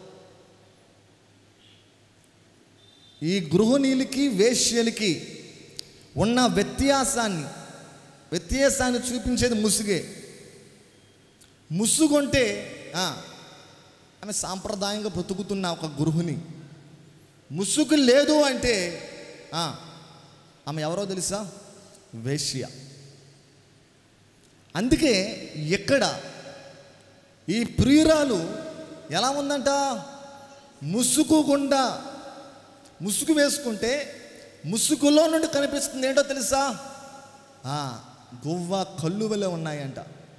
ఈ గృహిణీలకి వేశ్యలకి ఉన్న వ్యత్యాసాన్ని వ్యత్యాసాన్ని చూపించేది ముసుగే ముసుగుంటే ఆ, ఆమె సాంప్రదాయంగా బ్రతుకుతున్న ఒక గృహిణి ముసుగు లేదు అంటే ఆ, ఆమె ఎవరో తెలుసా వేశ్య అందుకే ఎక్కడ ఈ ప్రియురాలు ఎలా ఉందంట ముసుగు గుండా ముసుగు వేసుకుంటే ముసుగులో నుండి కనిపిస్తుంది ఏంటో తెలుసా ఆ, గువ్వ కళ్ళు వలె ఉన్నాయంట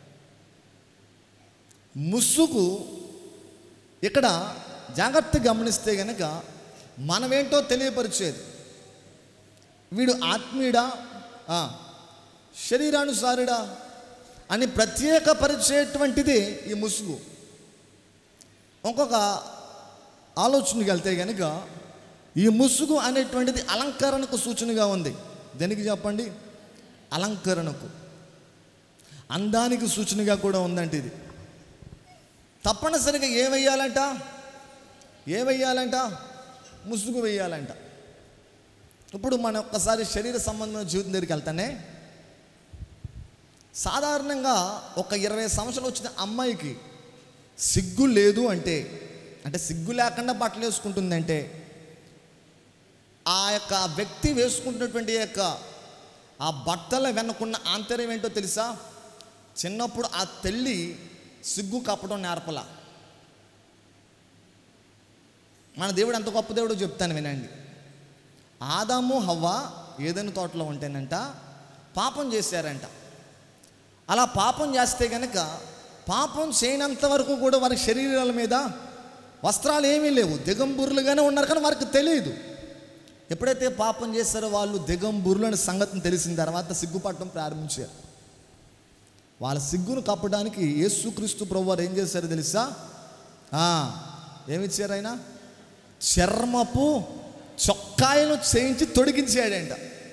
ముసుగు ఇక్కడ జాగ్రత్త గమనిస్తే గనక మనమేంటో తెలియపరిచేది వీడు ఆత్మీయుడా ఆ, శరీరానుసారుడా అని ప్రత్యేకపరిచేటువంటిది ఈ ముసుగు ఇంకొక ఆలోచనకి వెళ్తే కనుక ఈ ముసుగు అనేటువంటిది అలంకరణకు సూచనగా ఉంది దేనికి చెప్పండి అలంకరణకు అందానికి సూచనగా కూడా ఉందంటే ఇది తప్పనిసరిగా ఏం వెయ్యాలంట ఏం వెయ్యాలంట ముసుగు వెయ్యాలంట ఇప్పుడు మనం ఒక్కసారి శరీర సంబంధమైన జీవితం దగ్గరికి వెళ్తానే సాధారణంగా ఒక ఇరవై సంవత్సరాలు వచ్చిన అమ్మాయికి సిగ్గు లేదు అంటే అంటే సిగ్గు లేకుండా బట్టలు వేసుకుంటుందంటే ఆ యొక్క వ్యక్తి వేసుకుంటున్నటువంటి యొక్క ఆ బట్టల వెనకున్న ఆంతర్యం ఏంటో తెలుసా చిన్నప్పుడు ఆ తల్లి సిగ్గు కప్పడం నేర్పల మన దేవుడు ఎంత గొప్ప దేవుడో చెప్తాను వినండి ఆదాము హవ్వ ఏదైనా తోటలో ఉంటేనంట పాపం చేశారంట అలా పాపం చేస్తే కనుక పాపం చేయనంత వరకు కూడా వారి శరీరాల మీద వస్త్రాలు ఏమీ లేవు దిగంబుర్లుగానే ఉన్నారు కానీ వారికి తెలియదు ఎప్పుడైతే పాపం చేస్తారో వాళ్ళు దిగంబుర్లు అనే సంగతిని తెలిసిన తర్వాత సిగ్గుపడటం ప్రారంభించారు వాళ్ళ సిగ్గును కప్పడానికి యేసుక్రీస్తు ప్రభు వారు ఏం చేశారో తెలుసా ఆ, ఏమిచ్చారు ఆయన చర్మపు చొక్కాయను చేయించి తొడిగించాడంట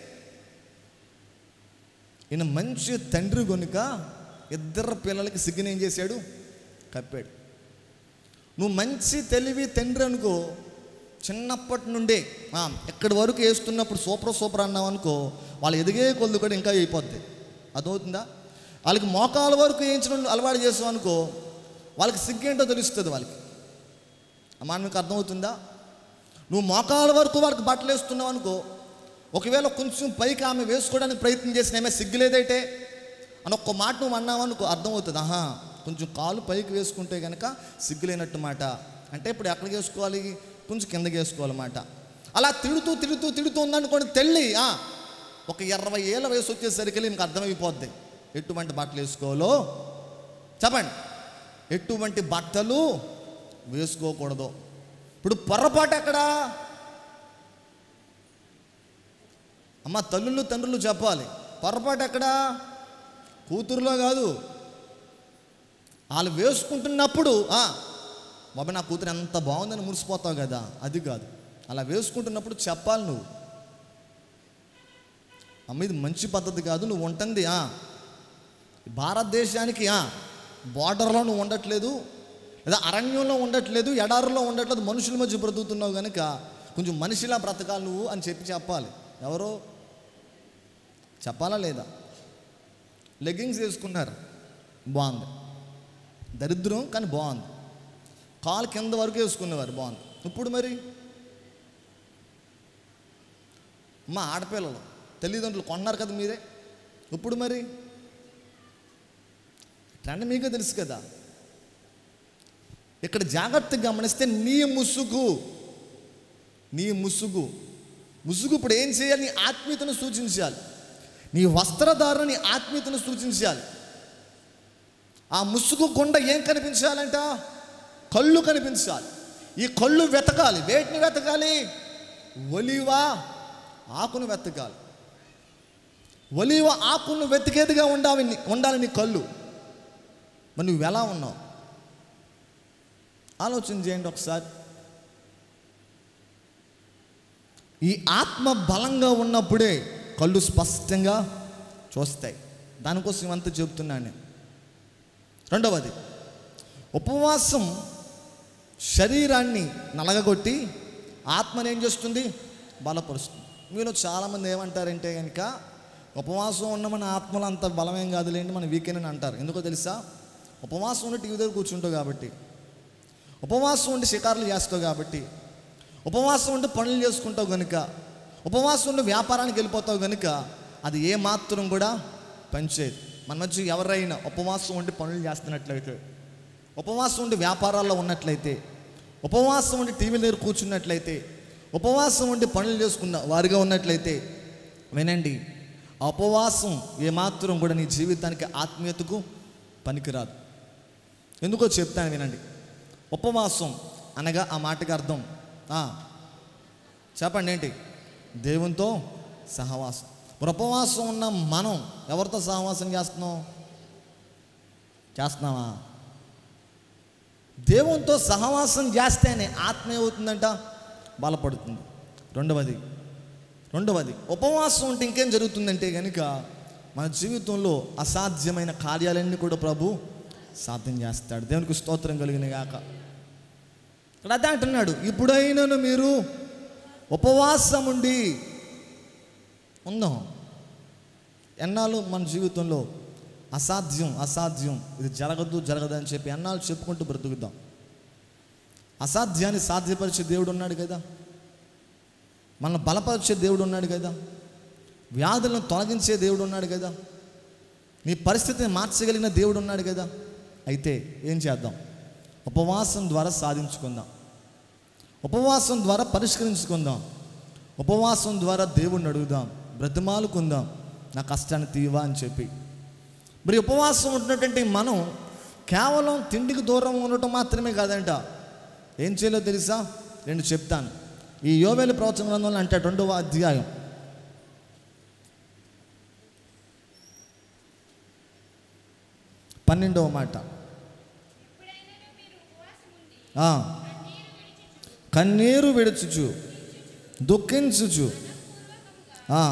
ఈయన మంచి తండ్రి గనుక ఇద్దరు పిల్లలకి సిగ్గుని ఏం చేశాడు కప్పాడు నువ్వు మంచి తెలివి తండ్రి అనుకో చిన్నప్పటి నుండే ఆ, ఎక్కడి వరకు వేస్తున్నప్పుడు సూపర్ సూపర్ అన్నావు అనుకో వాళ్ళు ఎదిగే కొద్ది కూడా ఇంకా అయిపోద్ది అదవుతుందా వాళ్ళకి మోకాల వరకు వేయించడం అలవాటు చేసావు అనుకో వాళ్ళకి సిగ్గేంటో తెలుస్తుంది వాళ్ళకి అమ్మా మీకు అర్థమవుతుందా నువ్వు మోకాల వరకు వాళ్ళకి బట్టలు వేస్తున్నావు అనుకో ఒకవేళ కొంచెం పైకి ఆమె వేసుకోవడానికి ప్రయత్నం చేసిన ఏమే సిగ్గులేదైతే అని ఒక్క మాట నువ్వు అన్నావు అనుకో అర్థమవుతుంది ఆహా కొంచెం కాలు పైకి వేసుకుంటే కనుక సిగ్గులేనట్టు మాట అంటే ఇప్పుడు ఎక్కడికి వేసుకోవాలి కొంచెం కిందకి వేసుకోవాలన్నమాట అలా తిడుతూ తిడుతూ తిడుతూ ఉందనుకోండి తెల్లి ఆ, ఒక ఇరవై ఏళ్ళ వయసు వచ్చేసరికి మీకు అర్థమైపోద్ది ఎటువంటి బట్టలు వేసుకోవాలో చెప్పండి ఎటువంటి బట్టలు వేసుకోకూడదు ఇప్పుడు పొరపాటు ఎక్కడా అమ్మ తల్లులు తండ్రులు చెప్పాలి పొరపాటు ఎక్కడా కూతురులో కాదు వాళ్ళు వేసుకుంటున్నప్పుడు "ఆ, బాబా నా కూతురు ఎంత బాగుందని మురిసిపోతావు కదా అది కాదు అలా వేసుకుంటున్నప్పుడు చెప్పాలి నువ్వు అమ్మ ఇది మంచి పద్ధతి కాదు నువ్వు ఉంటుంది "ఆ, భారతదేశానికి బార్డర్లో నువ్వు ఉండట్లేదు లేదా అరణ్యంలో ఉండట్లేదు ఎడారిలో ఉండట్లేదు మనుషుల మధ్య బ్రతుకుతున్నావు కనుక కొంచెం మనిషిలా బ్రతకాలి నువ్వు అని చెప్పి చెప్పాలి ఎవరో చెప్పాలా లేదా లెగ్గింగ్స్ వేసుకున్నారు బాగుంది దరిద్రం కానీ బాగుంది కాలు కింద వరకు వేసుకునేవారు బాగుంది ఇప్పుడు మరి మా ఆడపిల్లలు తల్లిదండ్రులు కొన్నారు కదా మీరే ఇప్పుడు మరి ట్రెండ్ మీకే తెలుసు కదా ఇక్కడ జాగ్రత్తగా గమనిస్తే నీ ముసుగు నీ ముసుగు ముసుగు ఇప్పుడు ఏం చేయాలి నీ ఆత్మీయతను సూచించాలి నీ వస్త్రధారణ నీ ఆత్మీయతను సూచించాలి ఆ ముసుగు గుండ ఏం కనిపించాలంట కళ్ళు కనిపించాలి ఈ కళ్ళు వెతకాలి వేటిని వెతకాలి ఒలివా ఆకును వెతకాలి ఒలివ ఆకును వెతికేదిగా ఉండాలి నీ- ఉండాలి నీ కళ్ళు మరి నువ్వు ఎలా ఉన్నావు ఆలోచన చేయండి ఒకసారి ఈ ఆత్మ బలంగా ఉన్నప్పుడే కళ్ళు స్పష్టంగా చూస్తాయి దానికోసం ఇవంతా చెబుతున్నాను నేను రెండవది ఉపవాసం శరీరాన్ని నలగగొట్టి ఆత్మని ఏం చేస్తుంది బలపరుస్తుంది మీలో చాలామంది ఏమంటారంటే కనుక ఉపవాసం ఉన్న మన ఆత్మలో అంత బలమేం కాదులేండి మన వీకెండ్ అని అంటారు ఎందుకో తెలుసా ఉపవాసం ఉండి టీవీ దగ్గర కూర్చుంటావు కాబట్టి ఉపవాసం ఉండి షికారులు చేస్తావు కాబట్టి ఉపవాసం ఉండి పనులు చేసుకుంటావు కనుక ఉపవాసం ఉండి వ్యాపారానికి వెళ్ళిపోతావు కనుక అది ఏ మాత్రం కూడా పనిచేయదు మన మధ్య ఎవరైనా ఉపవాసం ఉండి పనులు చేస్తున్నట్లయితే ఉపవాసం ఉండి వ్యాపారాల్లో ఉన్నట్లయితే ఉపవాసం ఉండి టీవీ దగ్గర కూర్చున్నట్లయితే ఉపవాసం ఉండి పనులు చేసుకున్న వారిగా ఉన్నట్లయితే వినండి ఆ ఉపవాసం ఏమాత్రం కూడా నీ జీవితానికి ఆత్మీయతకు పనికిరాదు ఎందుకో చెప్తాను వినండి ఉపవాసం అనగా ఆ మాటకి అర్థం ఆ, చెప్పండి ఏంటి దేవునితో సహవాసం మరి ఉపవాసం ఉన్న మనం ఎవరితో సహవాసం చేస్తున్నాం చేస్తున్నావా దేవునితో సహవాసం చేస్తేనే ఆత్మ ఏమవుతుందంట బలపడుతుంది రెండవది రెండవది ఉపవాసం ఉంటే ఇంకేం జరుగుతుందంటే కనుక మన జీవితంలో అసాధ్యమైన కార్యాలన్నీ కూడా ప్రభు సాధ్యం చేస్తాడు దేవునికి స్తోత్రం కలిగిన గాక ఇక్కడ అదే అంటున్నాడు ఇప్పుడైనను మీరు ఉపవాసం ఉండి ఉందాం ఎన్నాళ్ళు మన జీవితంలో అసాధ్యం అసాధ్యం ఇది జరగదు జరగదు అని చెప్పి ఎన్నాళ్ళు చెప్పుకుంటూ బ్రతుకుదాం అసాధ్యాన్ని సాధ్యపరిచే దేవుడు ఉన్నాడు కదా మన బలపరిచే దేవుడు ఉన్నాడు కదా వ్యాధులను తొలగించే దేవుడు ఉన్నాడు కదా నీ పరిస్థితిని మార్చగలిగిన దేవుడు ఉన్నాడు కదా అయితే ఏం చేద్దాం ఉపవాసం ద్వారా సాధించుకుందాం ఉపవాసం ద్వారా పరిష్కరించుకుందాం ఉపవాసం ద్వారా దేవుణ్ణి అడుగుదాం బ్రతిమాలుకుందాం నా కష్టాన్ని తీవా అని చెప్పి మరి ఉపవాసం ఉంటున్నటువంటి మనం కేవలం తిండికి దూరం ఉండటం మాత్రమే కాదంట ఏం చేయాలో తెలుసా నేను చెప్తాను ఈ యోవేలు ప్రవచన గ్రంథంలో అంటే రెండవ అధ్యాయం పన్నెండవ మాట ఆ, కన్నీరు విడుచుచు దుఃఖించుచు ఆ,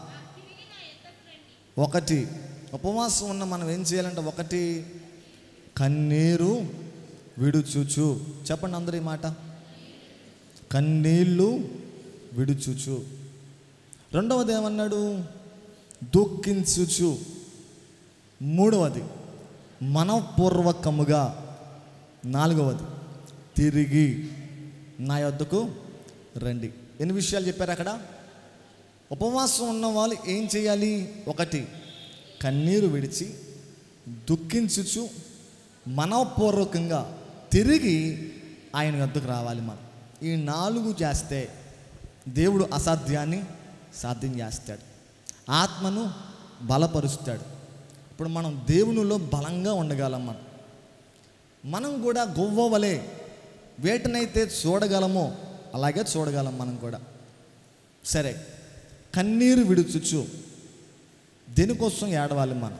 ఒకటి ఉపవాసం ఉన్న మనం ఏం చేయాలంటే ఒకటి కన్నీరు విడుచుచు చెప్పండి అందరు ఈ మాట కన్నీళ్ళు విడుచుచు రెండవది ఏమన్నాడు దుఃఖించుచు మూడవది మనపూర్వకముగా నాలుగవది తిరిగి నా యొద్దకు రండి ఎన్ని విషయాలు చెప్పారు అక్కడ ఉపవాసం ఉన్న వాళ్ళు ఏం చేయాలి ఒకటి కన్నీరు విడిచి దుఃఖించుచు మనపూర్వకంగా తిరిగి ఆయన వద్దకు రావాలి మనం ఈ నాలుగు చేస్తే దేవుడు అసాధ్యాన్ని సాధ్యం చేస్తాడు ఆత్మను బలపరుస్తాడు ఇప్పుడు మనం దేవునిలో బలంగా ఉండగలం మనం మనం కూడా గువ్వవలే వేటనైతే చూడగలమో అలాగే చూడగలం మనం కూడా సరే కన్నీరు విడుచుచు దేనికోసం ఏడవాలి మనం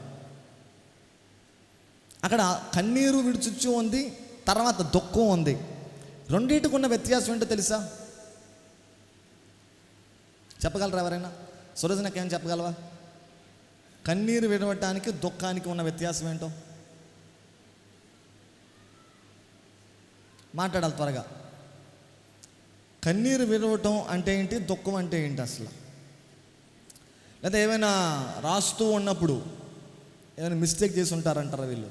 అక్కడ కన్నీరు విడుచుచ్చు ఉంది తర్వాత దుఃఖం ఉంది రెండింటికి ఉన్న వ్యత్యాసం ఏంటో తెలుసా చెప్పగలరా ఎవరైనా సురజనకి ఏం చెప్పగలవా కన్నీరు విడవటానికి దుఃఖానికి ఉన్న వ్యత్యాసం ఏంటో మాట్లాడాలి త్వరగా కన్నీరు విడవటం అంటే ఏంటి దుఃఖం అంటే ఏంటి అసలు లేదా ఏమైనా రాస్తూ ఉన్నప్పుడు ఏమైనా మిస్టేక్ చేసి ఉంటారంటారా వీళ్ళు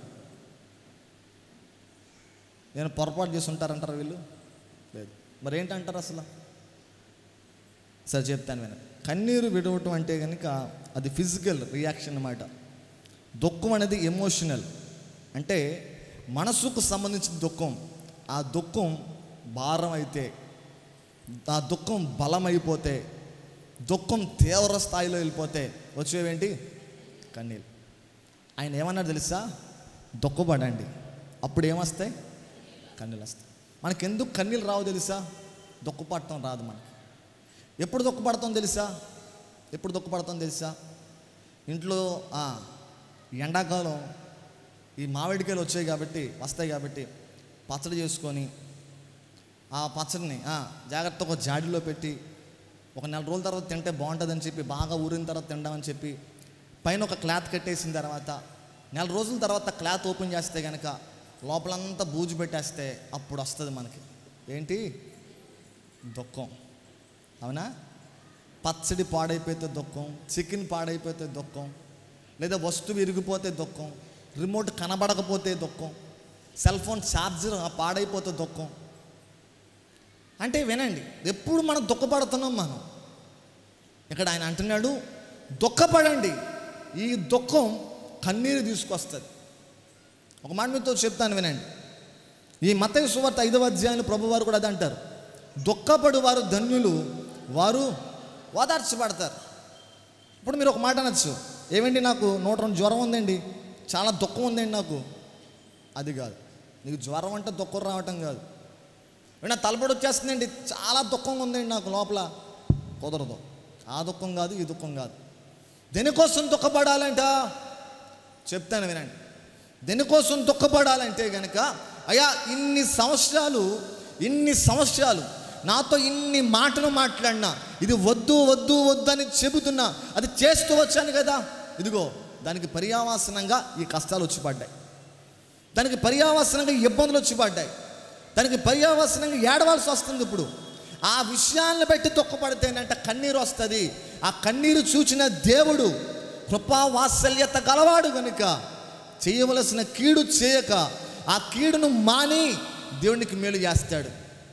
ఏమైనా పొరపాటు చేసి ఉంటారంటారా వీళ్ళు లేదు మరి ఏంటంటారు అసలు సరే చెప్తాను విన కన్నీరు విడవటం అంటే కనుక అది ఫిజికల్ రియాక్షన్ అన్నమాట దుఃఖం అనేది ఎమోషనల్ అంటే మనసుకు సంబంధించిన దుఃఖం ఆ దుఃఖం భారం అయితే ఆ దుఃఖం బలమైపోతే దుఃఖం తీవ్ర స్థాయిలో వెళ్ళిపోతే వచ్చేవేంటి కన్నీళ్ళు ఆయన ఏమన్నారు తెలుసా దుఃఖపడండి అప్పుడు ఏమొస్తాయి కన్నీళ్ళు వస్తాయి మనకి ఎందుకు కన్నీళ్ళు రావు తెలుసా దుఃఖపడటం రాదు మనకి ఎప్పుడు దుఃఖపడతాం తెలుసా ఎప్పుడు దుఃఖపడతాం తెలుసా ఇంట్లో ఆ, ఎండాకాలం ఈ మామిడికాయలు వచ్చాయి కాబట్టి వస్తాయి కాబట్టి పచ్చడి చేసుకొని ఆ పచ్చడిని ఆ, జాగ్రత్తగా ఒక జాడీలో పెట్టి ఒక నెల రోజుల తర్వాత తింటే బాగుంటుందని చెప్పి బాగా ఊరిన తర్వాత తిందామని చెప్పి పైన ఒక క్లాత్ కట్టేసిన తర్వాత నెల రోజుల తర్వాత క్లాత్ ఓపెన్ చేస్తే కనుక లోపలంతా బూజు పెట్టేస్తే అప్పుడు వస్తుంది మనకి ఏంటి దుఃఖం అవునా పచ్చడి పాడైపోతే దుఃఖం చికెన్ పాడైపోతే దుఃఖం లేదా వస్తువు విరిగిపోతే దుఃఖం రిమోట్ కనబడకపోతే దుఃఖం సెల్ ఫోన్ ఛార్జర్ పాడైపోతే దుఃఖం అంటే వినండి ఎప్పుడు మనం దుఃఖపడుతున్నాం మనం ఇక్కడ ఆయన అంటున్నాడు దుఃఖపడండి ఈ దుఃఖం కన్నీరు తీసుకొస్తుంది ఒక మాట మీతో చెప్తాను వినండి ఈ మతయ సువార్త ఐదవ అధ్యాయంలో ప్రభువారు కూడా అదే అంటారు దుఃఖపడు వారు ధన్యులు వారు ఓదార్చబడతారు ఇప్పుడు మీరు ఒక మాట అనొచ్చు ఏమండి నాకు నూట రెండు జ్వరం ఉందండి చాలా దుఃఖం ఉందండి నాకు అది కాదు నీకు జ్వరం అంటే దుఃఖం రావటం కాదు నా తలపడి వచ్చేస్తుందండి చాలా దుఃఖంగా ఉందండి నాకు లోపల కుదరదు ఆ దుఃఖం కాదు ఈ దుఃఖం కాదు దేనికోసం దుఃఖపడాలంట చెప్తాను వినండి దేనికోసం దుఃఖపడాలంటే గనక అయ్యా ఇన్ని సంవత్సరాలు ఇన్ని సంవత్సరాలు నాతో ఇన్ని మాటలు మాట్లాడినా ఇది వద్దు వద్దు వద్దు అని చెబుతున్నా అది చేస్తూ వచ్చాను కదా ఇదిగో దానికి పర్యావాసనంగా ఈ కష్టాలు వచ్చి పడ్డాయి దానికి పర్యావసనంగా ఇబ్బందులు వచ్చి పడ్డాయి దానికి పర్యావసనంగా ఏడవలసి వస్తుంది ఇప్పుడు ఆ విషయాలను బట్టి దుఃఖపడితేనంట కన్నీరు వస్తుంది ఆ కన్నీరు చూచిన దేవుడు కృపా వాత్సల్యత గలవాడు కనుక చేయవలసిన కీడు చేయక ఆ కీడును మాని దేవునికి మేలు చేస్తాడు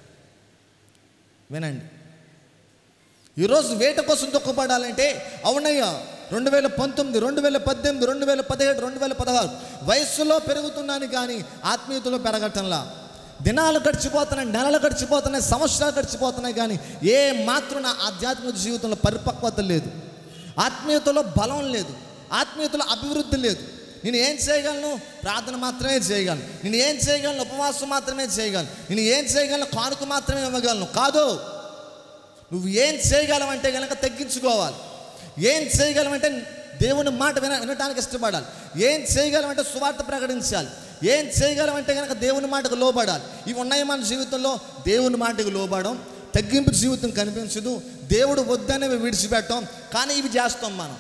వినండి ఈరోజు వేట కోసం దుఃఖపడాలంటే అవునయ్యా రెండు వేల పంతొమ్మిది రెండు వేల పద్దెనిమిది రెండు వేల పదిహేడు రెండు వేల పదహారు వయస్సులో పెరుగుతున్నాను కానీ ఆత్మీయతలో పెరగటంలా దినాలు గడిచిపోతున్నాయి నెలలు గడిచిపోతున్నాయి సంవత్సరాలు గడిచిపోతున్నాయి కానీ ఏ మాత్రం నా ఆధ్యాత్మిక జీవితంలో పరిపక్వత లేదు ఆత్మీయతలో బలం లేదు ఆత్మీయతలో అభివృద్ధి లేదు నేను ఏం చేయగలను ప్రార్థన మాత్రమే చేయగలను నేను ఏం చేయగలను ఉపవాసం మాత్రమే చేయగలను నేను ఏం చేయగలను కానుక మాత్రమే ఇవ్వగలను కాదు నువ్వు ఏం చేయగలవంటే కనుక తగ్గించుకోవాలి ఏం చేయగలమంటే దేవుని మాట విన వినటానికి ఇష్టపడాలి ఏం చేయగలమంటే సువార్త ప్రకటించాలి ఏం చేయగలమంటే కనుక దేవుని మాటకు లోబడాలి ఇవి ఉన్నాయి మన జీవితంలో దేవుని మాటకు లోబడడం తగ్గింపు జీవితం కనిపించదు దేవుడు వద్దనేవి విడిచిపెట్టాం కానీ ఇవి చేస్తాం మనం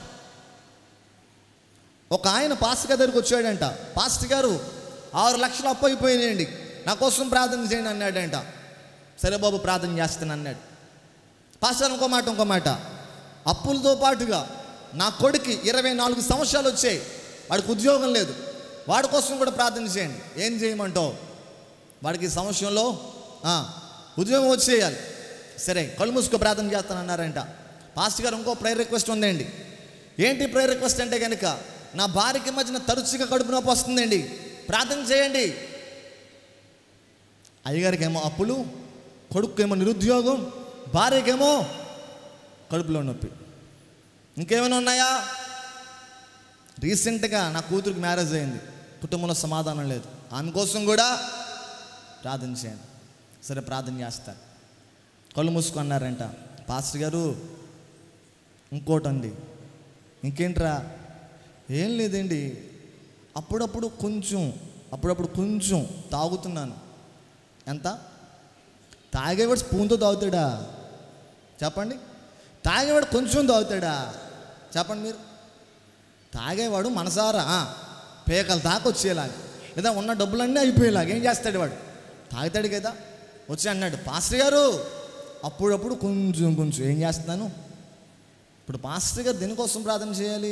ఒక ఆయన పాస్టర్ గారి దగ్గరికి వచ్చాడంట పాస్టర్ గారు ఆరు లక్షలు అప్పు అయిపోయినాయండి నా కోసం ప్రార్థన చేయండి అన్నాడంట సరే బాబు ప్రార్థన చేస్తాను అన్నాడు పాస్టర్ ఇంకో మాట ఇంకో మాట అప్పులతో పాటుగా నా కొడుకు ఇరవై నాలుగు సంవత్సరాలు వచ్చాయి వాడికి ఉద్యోగం లేదు వాడి కోసం కూడా ప్రార్థన చేయండి ఏం చేయమంటావు వాడికి ఈ సంవత్సరంలో ఆ, ఉద్యోగం వచ్చేయాలి సరే కళ్ళు మూసుకో ప్రార్థన చేస్తాను అన్నారంట పాస్టర్ గారు ఇంకో ప్రేయర్ రిక్వెస్ట్ ఉందండి ఏంటి ప్రేయర్ రిక్వెస్ట్ అంటే కనుక నా భార్యకి మధ్యన తరచుగా కడుపు నొప్పి వస్తుందండి ప్రార్థన చేయండి అయ్యగారికి ఏమో అప్పులు కొడుకుకేమో నిరుద్యోగం భార్యకేమో కడుపులో నొప్పి ఇంకేమైనా ఉన్నాయా రీసెంట్గా నా కూతురికి మ్యారేజ్ అయింది కుటుంబంలో సమాధానం లేదు ఆమె కోసం కూడా ప్రార్థన చేయండి సరే ప్రార్థన చేస్తారు కళ్ళు మూసుకున్నారంట పాస్టర్ గారు ఇంకోటండి ఇంకేంట్రా ఏం లేదండి అప్పుడప్పుడు కొంచెం అప్పుడప్పుడు కొంచెం తాగుతున్నాను ఎంత తాగేవాడు స్పూన్తో తాగుతాడా చెప్పండి తాగేవాడు కొంచెం తాగుతాడా చెప్పండి మీరు తాగేవాడు మనసారా ఆ, పేకలు తాక వచ్చేలాగా లేదా ఉన్న డబ్బులన్నీ అయిపోయేలాగా ఏం చేస్తాడు వాడు తాగుతాడు కదా వచ్చి అన్నాడు పాస్టర్ గారు అప్పుడప్పుడు కొంచెం కొంచెం ఏం చేస్తున్నాను ఇప్పుడు పాస్టర్ గారు దేనికోసం ప్రార్థన చేయాలి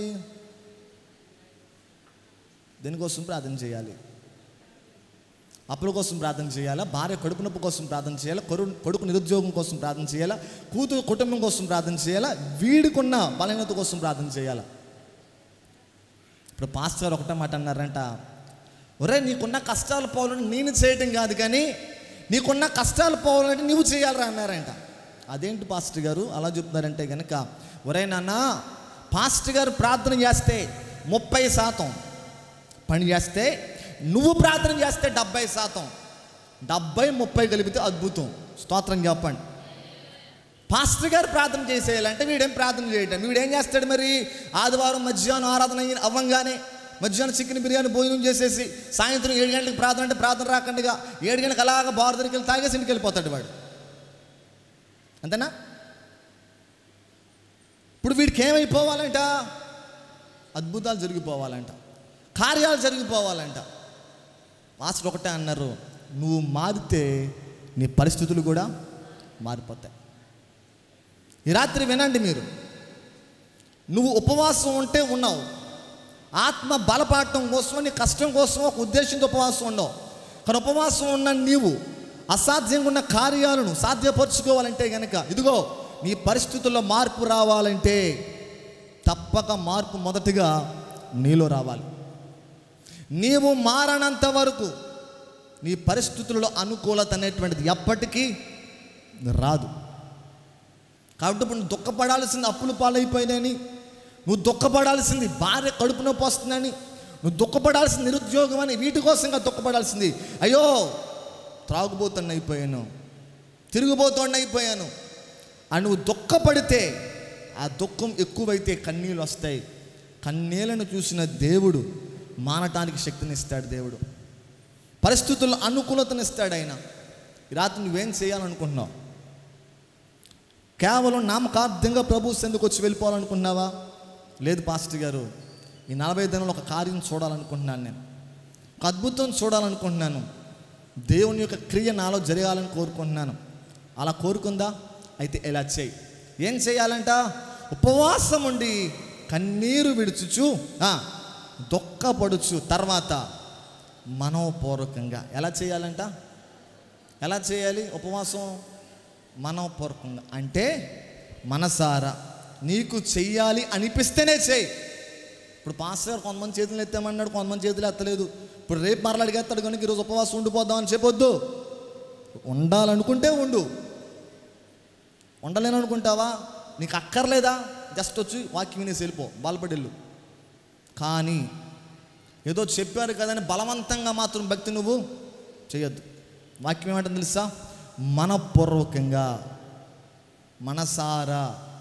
దేనికోసం ప్రార్థన చేయాలి అప్పుల కోసం ప్రార్థన చేయాలా భార్య కడుపు నొప్పి కోసం ప్రార్థన చేయాలా కొడు కొడుకు నిరుద్యోగం కోసం ప్రార్థన చేయాలా కూతురు కుటుంబం కోసం ప్రార్థన చేయాలా వీడికున్న బలహీనత కోసం ప్రార్థన చేయాలా ఇప్పుడు పాస్టర్ గారు ఒకటే మాట అన్నారంట ఒరే నీకున్న కష్టాలు పోవాలని నేను చేయటం కాదు కానీ నీకున్న కష్టాలు పోవాలంటే నువ్వు చేయాలరా అన్నారంట అదేంటి పాస్టర్ గారు అలా చెప్తున్నారంటే కనుక ఒరే నాన్న పాస్టర్ గారు ప్రార్థన చేస్తే ముప్పై శాతం పని చేస్తే నువ్వు ప్రార్థన చేస్తే డెబ్బై శాతం డెబ్బై ముప్పై కలిపితే అద్భుతం స్తోత్రం చెప్పండి పాస్టర్ గారు ప్రార్థన చేసేయాలంటే వీడేం ప్రార్థన చేయటం వీడేం చేస్తాడు మరి ఆదివారం మధ్యాహ్నం ఆరాధన అయిన అవ్వంగానే మధ్యాహ్నం చికెన్ బిర్యానీ భోజనం చేసేసి సాయంత్రం ఏడు గంటలకు ప్రార్థన అంటే ప్రార్థన రాకుండా ఏడు గంటలకు అలాగ బారు దగ్గరికి వెళ్ళి తాగేసి ఇంటికి వెళ్ళిపోతాడు వాడు అంతేనా ఇప్పుడు వీడికి ఏమైపోవాలంట అద్భుతాలు జరిగిపోవాలంట కార్యాలు జరిగిపోవాలంట మాస్టర్ ఒకటే అన్నారు నువ్వు మారితే నీ పరిస్థితులు కూడా మారిపోతాయి ఈ రాత్రి వినండి మీరు నువ్వు ఉపవాసం ఉంటే ఉన్నావు ఆత్మ బలపాడటం కోసం నీ కష్టం కోసం ఒక ఉద్దేశంతో ఉపవాసం ఉండవు కానీ ఉపవాసం ఉన్న నీవు అసాధ్యంగా ఉన్న కార్యాలను సాధ్యపరచుకోవాలంటే గనక ఇదిగో నీ పరిస్థితుల్లో మార్పు రావాలంటే తప్పక మార్పు మొదటిగా నీలో రావాలి నీవు మారనంత వరకు నీ పరిస్థితులలో అనుకూలత అనేటువంటిది ఎప్పటికీ రాదు కాబట్టి ఇప్పుడు నువ్వు దుఃఖపడాల్సింది అప్పులు పాలైపోయినాయని నువ్వు దుఃఖపడాల్సింది భార్య కడుపు నొప్పి వస్తుందని నువ్వు దుఃఖపడాల్సింది నిరుద్యోగం అని వీటి కోసంగా దుఃఖపడాల్సింది అయ్యో త్రాగుబోతున్న అయిపోయాను తిరుగుబోతున్న అయిపోయాను అని నువ్వు దుఃఖపడితే ఆ దుఃఖం ఎక్కువైతే కన్నీళ్ళు వస్తాయి కన్నీళ్లను చూసిన దేవుడు మానటానికి శక్తినిస్తాడు దేవుడు పరిస్థితుల్లో అనుకూలతనిస్తాడు ఆయన ఈ రాత్రి నువ్వేం చేయాలనుకుంటున్నావు కేవలం నామకార్థంగా ప్రభు ఎందుకు వచ్చి వెళ్ళిపోవాలనుకుంటున్నావా లేదు పాస్టర్ గారు ఈ నలభై దినాలు ఒక కార్యం చూడాలనుకుంటున్నాను నేను ఒక అద్భుతం చూడాలనుకుంటున్నాను దేవుని యొక్క క్రియ నాలో జరగాలని కోరుకుంటున్నాను అలా కోరుకుందా అయితే ఎలా చేయి ఏం చేయాలంట ఉపవాసం ఉండి కన్నీరు విడుచుచు ఆ, దుఃఖపడుచు తర్వాత మనోపూర్వకంగా ఎలా చేయాలంట ఎలా చేయాలి ఉపవాసం మనోపూర్వకంగా అంటే మనసారా నీకు చెయ్యాలి అనిపిస్తేనే చేయి ఇప్పుడు పాస్టర్ గారు కొంతమంది చేతులు ఎత్తామన్నాడు కొంతమంది చేతులు ఎత్తలేదు ఇప్పుడు రేపు మరలా అడిగేస్తాడు కనుక ఈరోజు ఉపవాసం ఉండిపోదామని చెప్పొద్దు ఉండాలనుకుంటే ఉండు ఉండలేను అనుకుంటావా నీకు అక్కర్లేదా జస్ట్ వచ్చి వాక్యం వినేసి వెళ్ళిపో బలపడిల్లు కానీ ఏదో చెప్పారు కదని బలవంతంగా మాత్రం భక్తి నువ్వు చేయొద్దు వాక్యం ఏమంటుంది తెలుసా మనపూర్వకంగా మనసారా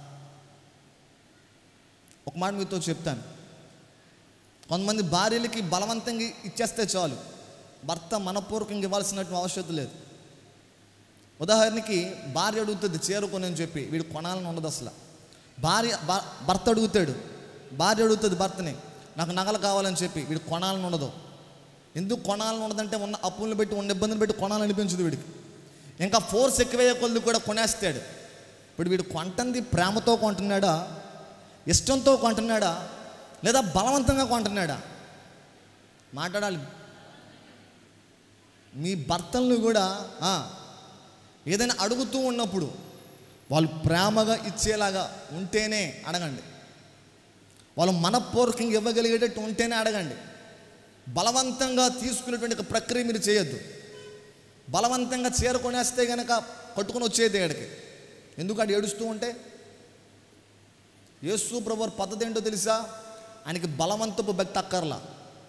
ఒక మాట మీతో చెప్తాను కొంతమంది భార్యలకి బలవంతంగా ఇచ్చేస్తే చాలు భర్త మనపూర్వకంగా ఇవ్వాల్సినటువంటి అవసరం లేదు ఉదాహరణకి భార్య అడుగుతుంది చేరుకొని అని చెప్పి వీడు కొనాలని ఉండదు అసలు భార్య భ- భర్త అడుగుతాడు భార్య అడుగుతుంది భర్తని నాకు నగలు కావాలని చెప్పి వీడు కొనాలని ఉండదు ఎందుకు కొనాలని ఉండదంటే ఉన్న అప్పులను పెట్టి ఉన్న ఇబ్బందులు పెట్టి కొనాలనిపించదు వీడికి ఇంకా ఫోర్స్ ఎక్కువయ్యే కొద్ది కూడా కొనేస్తాడు ఇప్పుడు వీడు కొంటుంది ప్రేమతో కొంటున్నాడా ఇష్టంతో కొంటున్నాడా లేదా బలవంతంగా కొంటున్నాడా మాట్లాడాలి మీ భర్తలను కూడా ఆ, ఏదైనా అడుగుతూ ఉన్నప్పుడు వాళ్ళు ప్రేమగా ఇచ్చేలాగా ఉంటేనే అడగండి వాళ్ళు మనపూర్వకంగా ఇవ్వగలిగేటట్టు ఉంటేనే అడగండి బలవంతంగా తీసుకునేటువంటి ఒక ప్రక్రియ మీరు చేయొద్దు బలవంతంగా చేరుకొనేస్తే గనక కొట్టుకొని వచ్చేది ఏడికి ఎందుకు అటు ఏడుస్తూ ఉంటే యేసు ప్రభు పద్ధతి ఏంటో తెలుసా ఆయనకి బలవంతపు భక్తి అక్కర్లా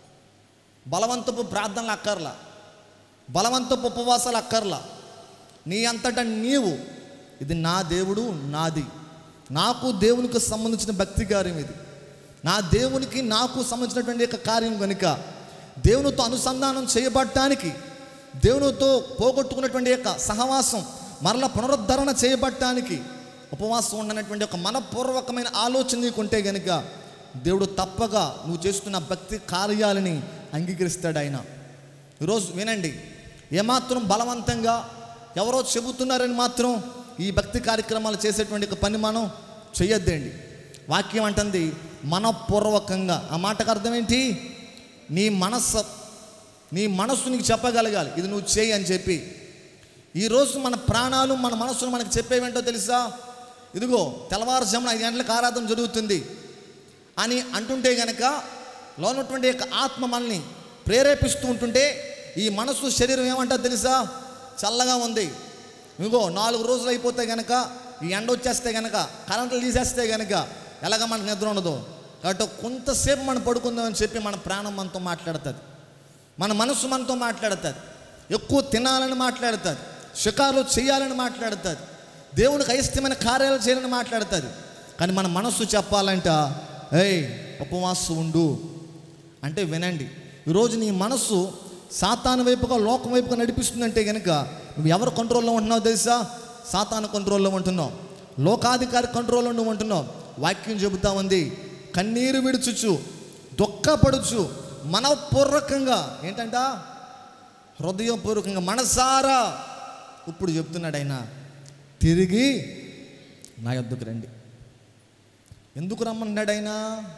బలవంతపు ప్రార్థనలు అక్కర్లా బలవంతపు ఉపవాసాలు అక్కర్లా నీ అంతటా నీవు ఇది నా దేవుడు నాది నాకు దేవునికి సంబంధించిన భక్తి కార్యం ఇది నా దేవునికి నాకు సంబంధించినటువంటి యొక్క కార్యం కనుక దేవునితో అనుసంధానం చేయబడటానికి దేవునితో పోగొట్టుకున్నటువంటి యొక్క సహవాసం మరల పునరుద్ధరణ చేయబడటానికి ఉపవాసం ఉండనటువంటి ఒక మనపూర్వకమైన ఆలోచన నీకుంటే గనుక దేవుడు తప్పక నువ్వు చేస్తున్న భక్తి కార్యాలని అంగీకరిస్తాడు ఆయన ఈరోజు వినండి ఏమాత్రం బలవంతంగా ఎవరో చెబుతున్నారని మాత్రం ఈ భక్తి కార్యక్రమాలు చేసేటువంటి ఒక పని మనం చెయ్యొద్దండి వాక్యం అంటుంది మనపూర్వకంగా ఆ మాటకు అర్థం ఏంటి నీ మనస్సు నీ మనస్సు నీకు చెప్పగలగాలి ఇది నువ్వు చేయి అని చెప్పి ఈరోజు మన ప్రాణాలు మన మనస్సును మనకు చెప్పేవేంటో తెలుసా ఇదిగో తెల్లవారుజామున ఐదు గంటలకు ఆరాధన జరుగుతుంది అని అంటుంటే గనక లోనటువంటి యొక్క ఆత్మ మనల్ని ప్రేరేపిస్తూ ఉంటుంటే ఈ మనస్సు శరీరం ఏమంటా తెలుసా చల్లగా ఉంది ఇదిగో నాలుగు రోజులు అయిపోతే గనక ఈ ఎండ వచ్చేస్తే గనక కరెంట్లు తీసేస్తే గనక ఎలాగ మనకు నిద్ర ఉండదు కాబట్టి కొంతసేపు మనం పడుకుందామని చెప్పి మన ప్రాణం మనతో మాట్లాడుతుంది మన మనసు మనతో మాట్లాడుతుంది ఎక్కువ తినాలని మాట్లాడుతుంది షికారులు చేయాలని మాట్లాడుతుంది దేవునికి అయిష్టమైన కార్యాలు చేయాలని మాట్లాడుతుంది కానీ మన మనస్సు చెప్పాలంట ఏయ్ ఉపవాసం ఉండు అంటే వినండి ఈరోజు నీ మనస్సు సాతాను వైపుగా లోకం వైపుగా నడిపిస్తుందంటే కనుక నువ్వు ఎవరు కంట్రోల్లో ఉంటున్నావు తెలుసా సాతాను కంట్రోల్లో ఉంటున్నావు లోకాధికారి కంట్రోల్లో నువ్వు ఉంటున్నావు వాక్యం చెబుతా ఉంది కన్నీరు విడుచుచు దుఃఖపడుచు మనపూర్వకంగా ఏంటంట హృదయపూర్వకంగా మనసారా ఇప్పుడు చెప్తున్నాడు ఆయన తిరిగి నా యొద్దకు రండి ఎందుకు రమ్మన్నాడు ఆయన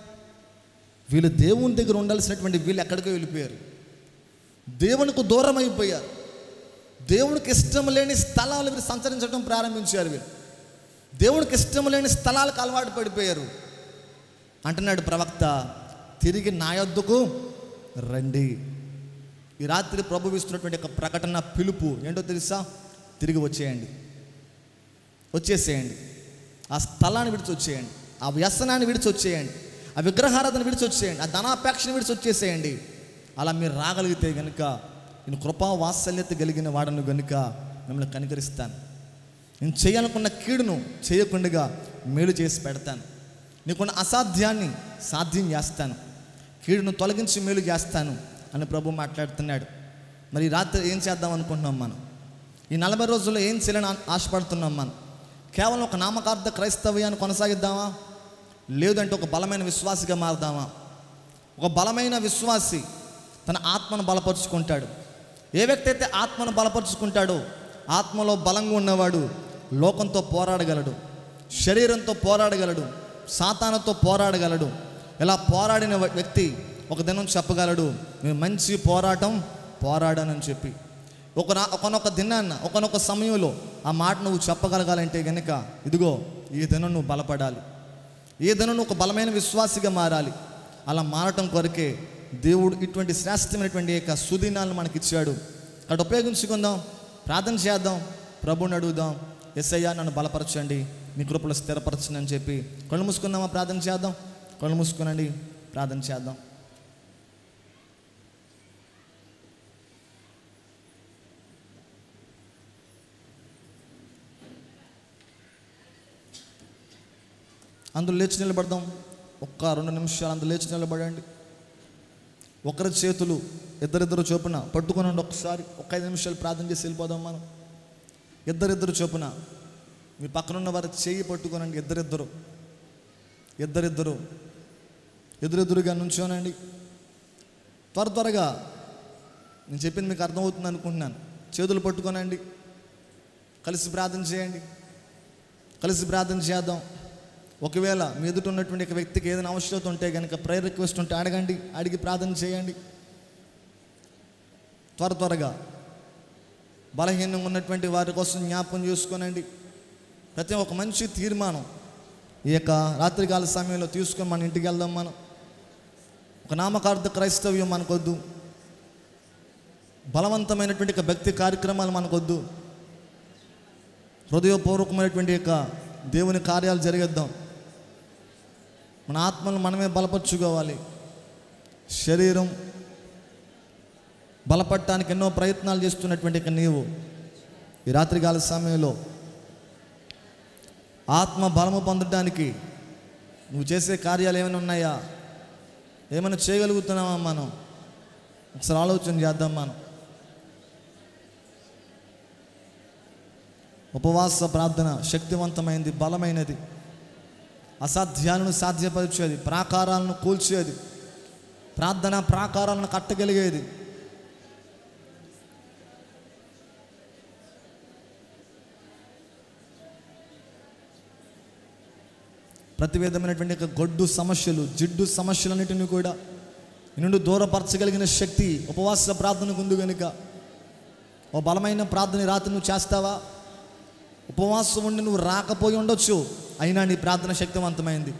వీళ్ళు దేవుని దగ్గర ఉండాల్సినటువంటి వీళ్ళు ఎక్కడికో వెళ్ళిపోయారు దేవునికి దూరం అయిపోయారు దేవునికి ఇష్టం లేని స్థలాలు వీరు సంచరించడం ప్రారంభించారు వీళ్ళు దేవునికి ఇష్టం లేని స్థలాలకు అలవాటు పడిపోయారు అంటున్నాడు ప్రవక్త తిరిగి నా యొద్దకు రండి ఈ రాత్రి ప్రభు ఇస్తున్నటువంటి ఒక ప్రకటన పిలుపు ఏంటో తెలుసా తిరిగి వచ్చేయండి వచ్చేసేయండి ఆ స్థలాన్ని విడిచి వచ్చేయండి ఆ వ్యసనాన్ని విడిచి వచ్చేయండి ఆ విగ్రహారాధన విడిచి వచ్చేయండి ఆ ధనాపేక్షను విడిచి వచ్చేసేయండి అలా మీరు రాగలిగితే గనుక నేను కృపా వాత్సల్యత కలిగిన వాడను గనుక మిమ్మల్ని కనికరిస్తాను నేను చేయాలనుకున్న కీడును చేయకుండా మేలు చేసి పెడతాను నీకున్న అసాధ్యాన్ని సాధ్యం చేస్తాను కీడును తొలగించి మేలు చేస్తాను అని ప్రభు మాట్లాడుతున్నాడు మరి ఈ రాత్రి ఏం చేద్దాం అనుకుంటున్నాం మనం ఈ నలభై రోజుల్లో ఏం చేయాలని ఆ- ఆశపడుతున్నాం మనం కేవలం ఒక నామకార్థ క్రైస్తవ్యాన్ని కొనసాగిద్దామా లేదంటే ఒక బలమైన విశ్వాసిగా మారదామా ఒక బలమైన విశ్వాసి తన ఆత్మను బలపరుచుకుంటాడు ఏ వ్యక్తి అయితే ఆత్మను బలపరుచుకుంటాడో ఆత్మలో బలంగా ఉన్నవాడు లోకంతో పోరాడగలడు శరీరంతో పోరాడగలడు సాతానతో పోరాడగలడు ఇలా పోరాడిన వ్య- వ్యక్తి ఒక దినం చెప్పగలడు నేను మంచి పోరాటం పోరాడానని చెప్పి ఒక నా ఒకనొక దినాన్న ఒకనొక సమయంలో ఆ మాట నువ్వు చెప్పగలగాలంటే గనుక ఇదిగో ఈ దినం నువ్వు బలపడాలి ఈ దినం నువ్వు ఒక బలమైన విశ్వాసిగా మారాలి అలా మారటం కొరకే దేవుడు ఇటువంటి శ్రేష్టమైనటువంటి యొక్క సుదినాలను మనకి ఇచ్చాడు అక్కడ ఉపయోగించుకుందాం ప్రార్థన చేద్దాం ప్రభుని అడుగుదాం ఎస్ఐయా నన్ను బలపరచండి మీ కృపలో స్థిరపరచండి అని చెప్పి కళ్ళు మూసుకుందామా ప్రార్థన చేద్దాం కళ్ళు మూసుకునండి ప్రార్థన చేద్దాం అందులో లేచి నిలబడదాం ఒక్క రెండు నిమిషాలు అందులో లేచి నిలబడండి ఒకరి చేతులు ఇద్దరిద్దరు చొప్పున పట్టుకునండి ఒకసారి ఒక ఐదు నిమిషాలు ప్రార్థన చేసి వెళ్ళిపోదాం మనం ఇద్దరిద్దరు చొప్పున మీ పక్కనున్న వారి చేయి పట్టుకోనండి ఇద్దరిద్దరు ఇద్దరిద్దరు ఎదురెదురుగా నుంచోనండి త్వర త్వరగా నేను చెప్పింది మీకు అర్థమవుతుంది అనుకుంటున్నాను చేతులు పట్టుకోనండి కలిసి ప్రార్థన చేయండి కలిసి ప్రార్థన చేద్దాం ఒకవేళ మీ ఎదుట ఉన్నటువంటి ఒక వ్యక్తికి ఏదైనా అవసరత ఉంటే కనుక ప్రేయర్ రిక్వెస్ట్ ఉంటే అడగండి అడిగి ప్రార్థన చేయండి త్వర త్వరగా బలహీనంగా ఉన్నటువంటి వారి కోసం జ్ఞాపకం చేసుకోనండి ప్రతి ఒక మంచి తీర్మానం ఈ యొక్క రాత్రికాల సమయంలో తీసుకొని మన ఇంటికి వెళ్దాం మనం ఒక నామకార్థ క్రైస్తవ్యం మనకొద్దు బలవంతమైనటువంటి ఒక భక్తి కార్యక్రమాలు మనకొద్దు హృదయపూర్వకమైనటువంటి యొక్క దేవుని కార్యాలు జరిగేద్దాం మన ఆత్మను మనమే బలపరుచుకోవాలి శరీరం బలపడటానికి ఎన్నో ప్రయత్నాలు చేస్తున్నటువంటి ఇక నీవు ఈ రాత్రికాల సమయంలో ఆత్మ బలము పొందడానికి నువ్వు చేసే కార్యాలు ఏమైనా ఉన్నాయా ఏమైనా చేయగలుగుతున్నావా మనం ఒకసారి ఆలోచన చేద్దాం మనం ఉపవాస ప్రార్థన శక్తివంతమైనది బలమైనది అసాధ్యాలను సాధ్యపరిచేది ప్రాకారాలను కూల్చేది ప్రార్థన ప్రాకారాలను కట్టగలిగేది ప్రతి విధమైనటువంటి యొక్క గొడ్డు సమస్యలు జిడ్డు సమస్యలన్నిటిని కూడా నీ నుండి దూరపరచగలిగిన శక్తి ఉపవాస ప్రార్థనకు ఉంది కనుక ఓ బలమైన ప్రార్థన ఈ రాత్రి నువ్వు చేస్తావా ఉపవాసం ఉండి నువ్వు రాకపోయి ఉండొచ్చు అయినా నీ ప్రార్థన శక్తివంతమైంది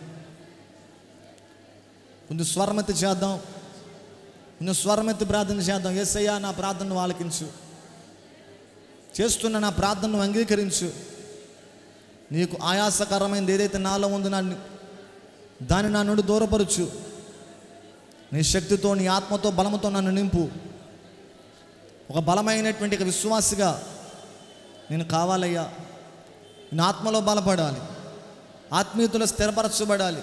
కొంచెం స్వరమెత్తి చేద్దాం కొంచెం స్వరమెత్తి ప్రార్థన చేద్దాం ఏసయ్యా నా ప్రార్థనను ఆలకించు చేస్తున్న నా ప్రార్థనను అంగీకరించు నీకు ఆయాసకరమైనది ఏదైతే నాలో ఉందో నా దాన్ని నా నుండి దూరపరచు నీ శక్తితో నీ ఆత్మతో బలముతో నన్ను నింపు ఒక బలమైనటువంటి ఒక విశ్వాసిగా నేను కావాలయ్యా నేను ఆత్మలో బలపడాలి ఆత్మీయతలో స్థిరపరచబడాలి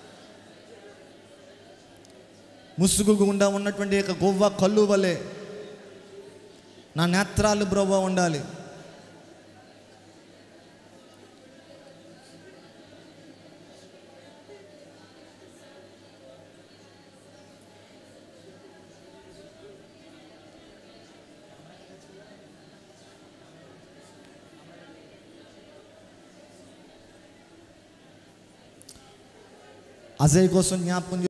ముసుగు గుండా ఉన్నటువంటి యొక్క గొవ్వ కళ్ళు వలె నా నేత్రాలు బ్రవ్వ ఉండాలి అజయ్ కోసం జ్ఞాపకం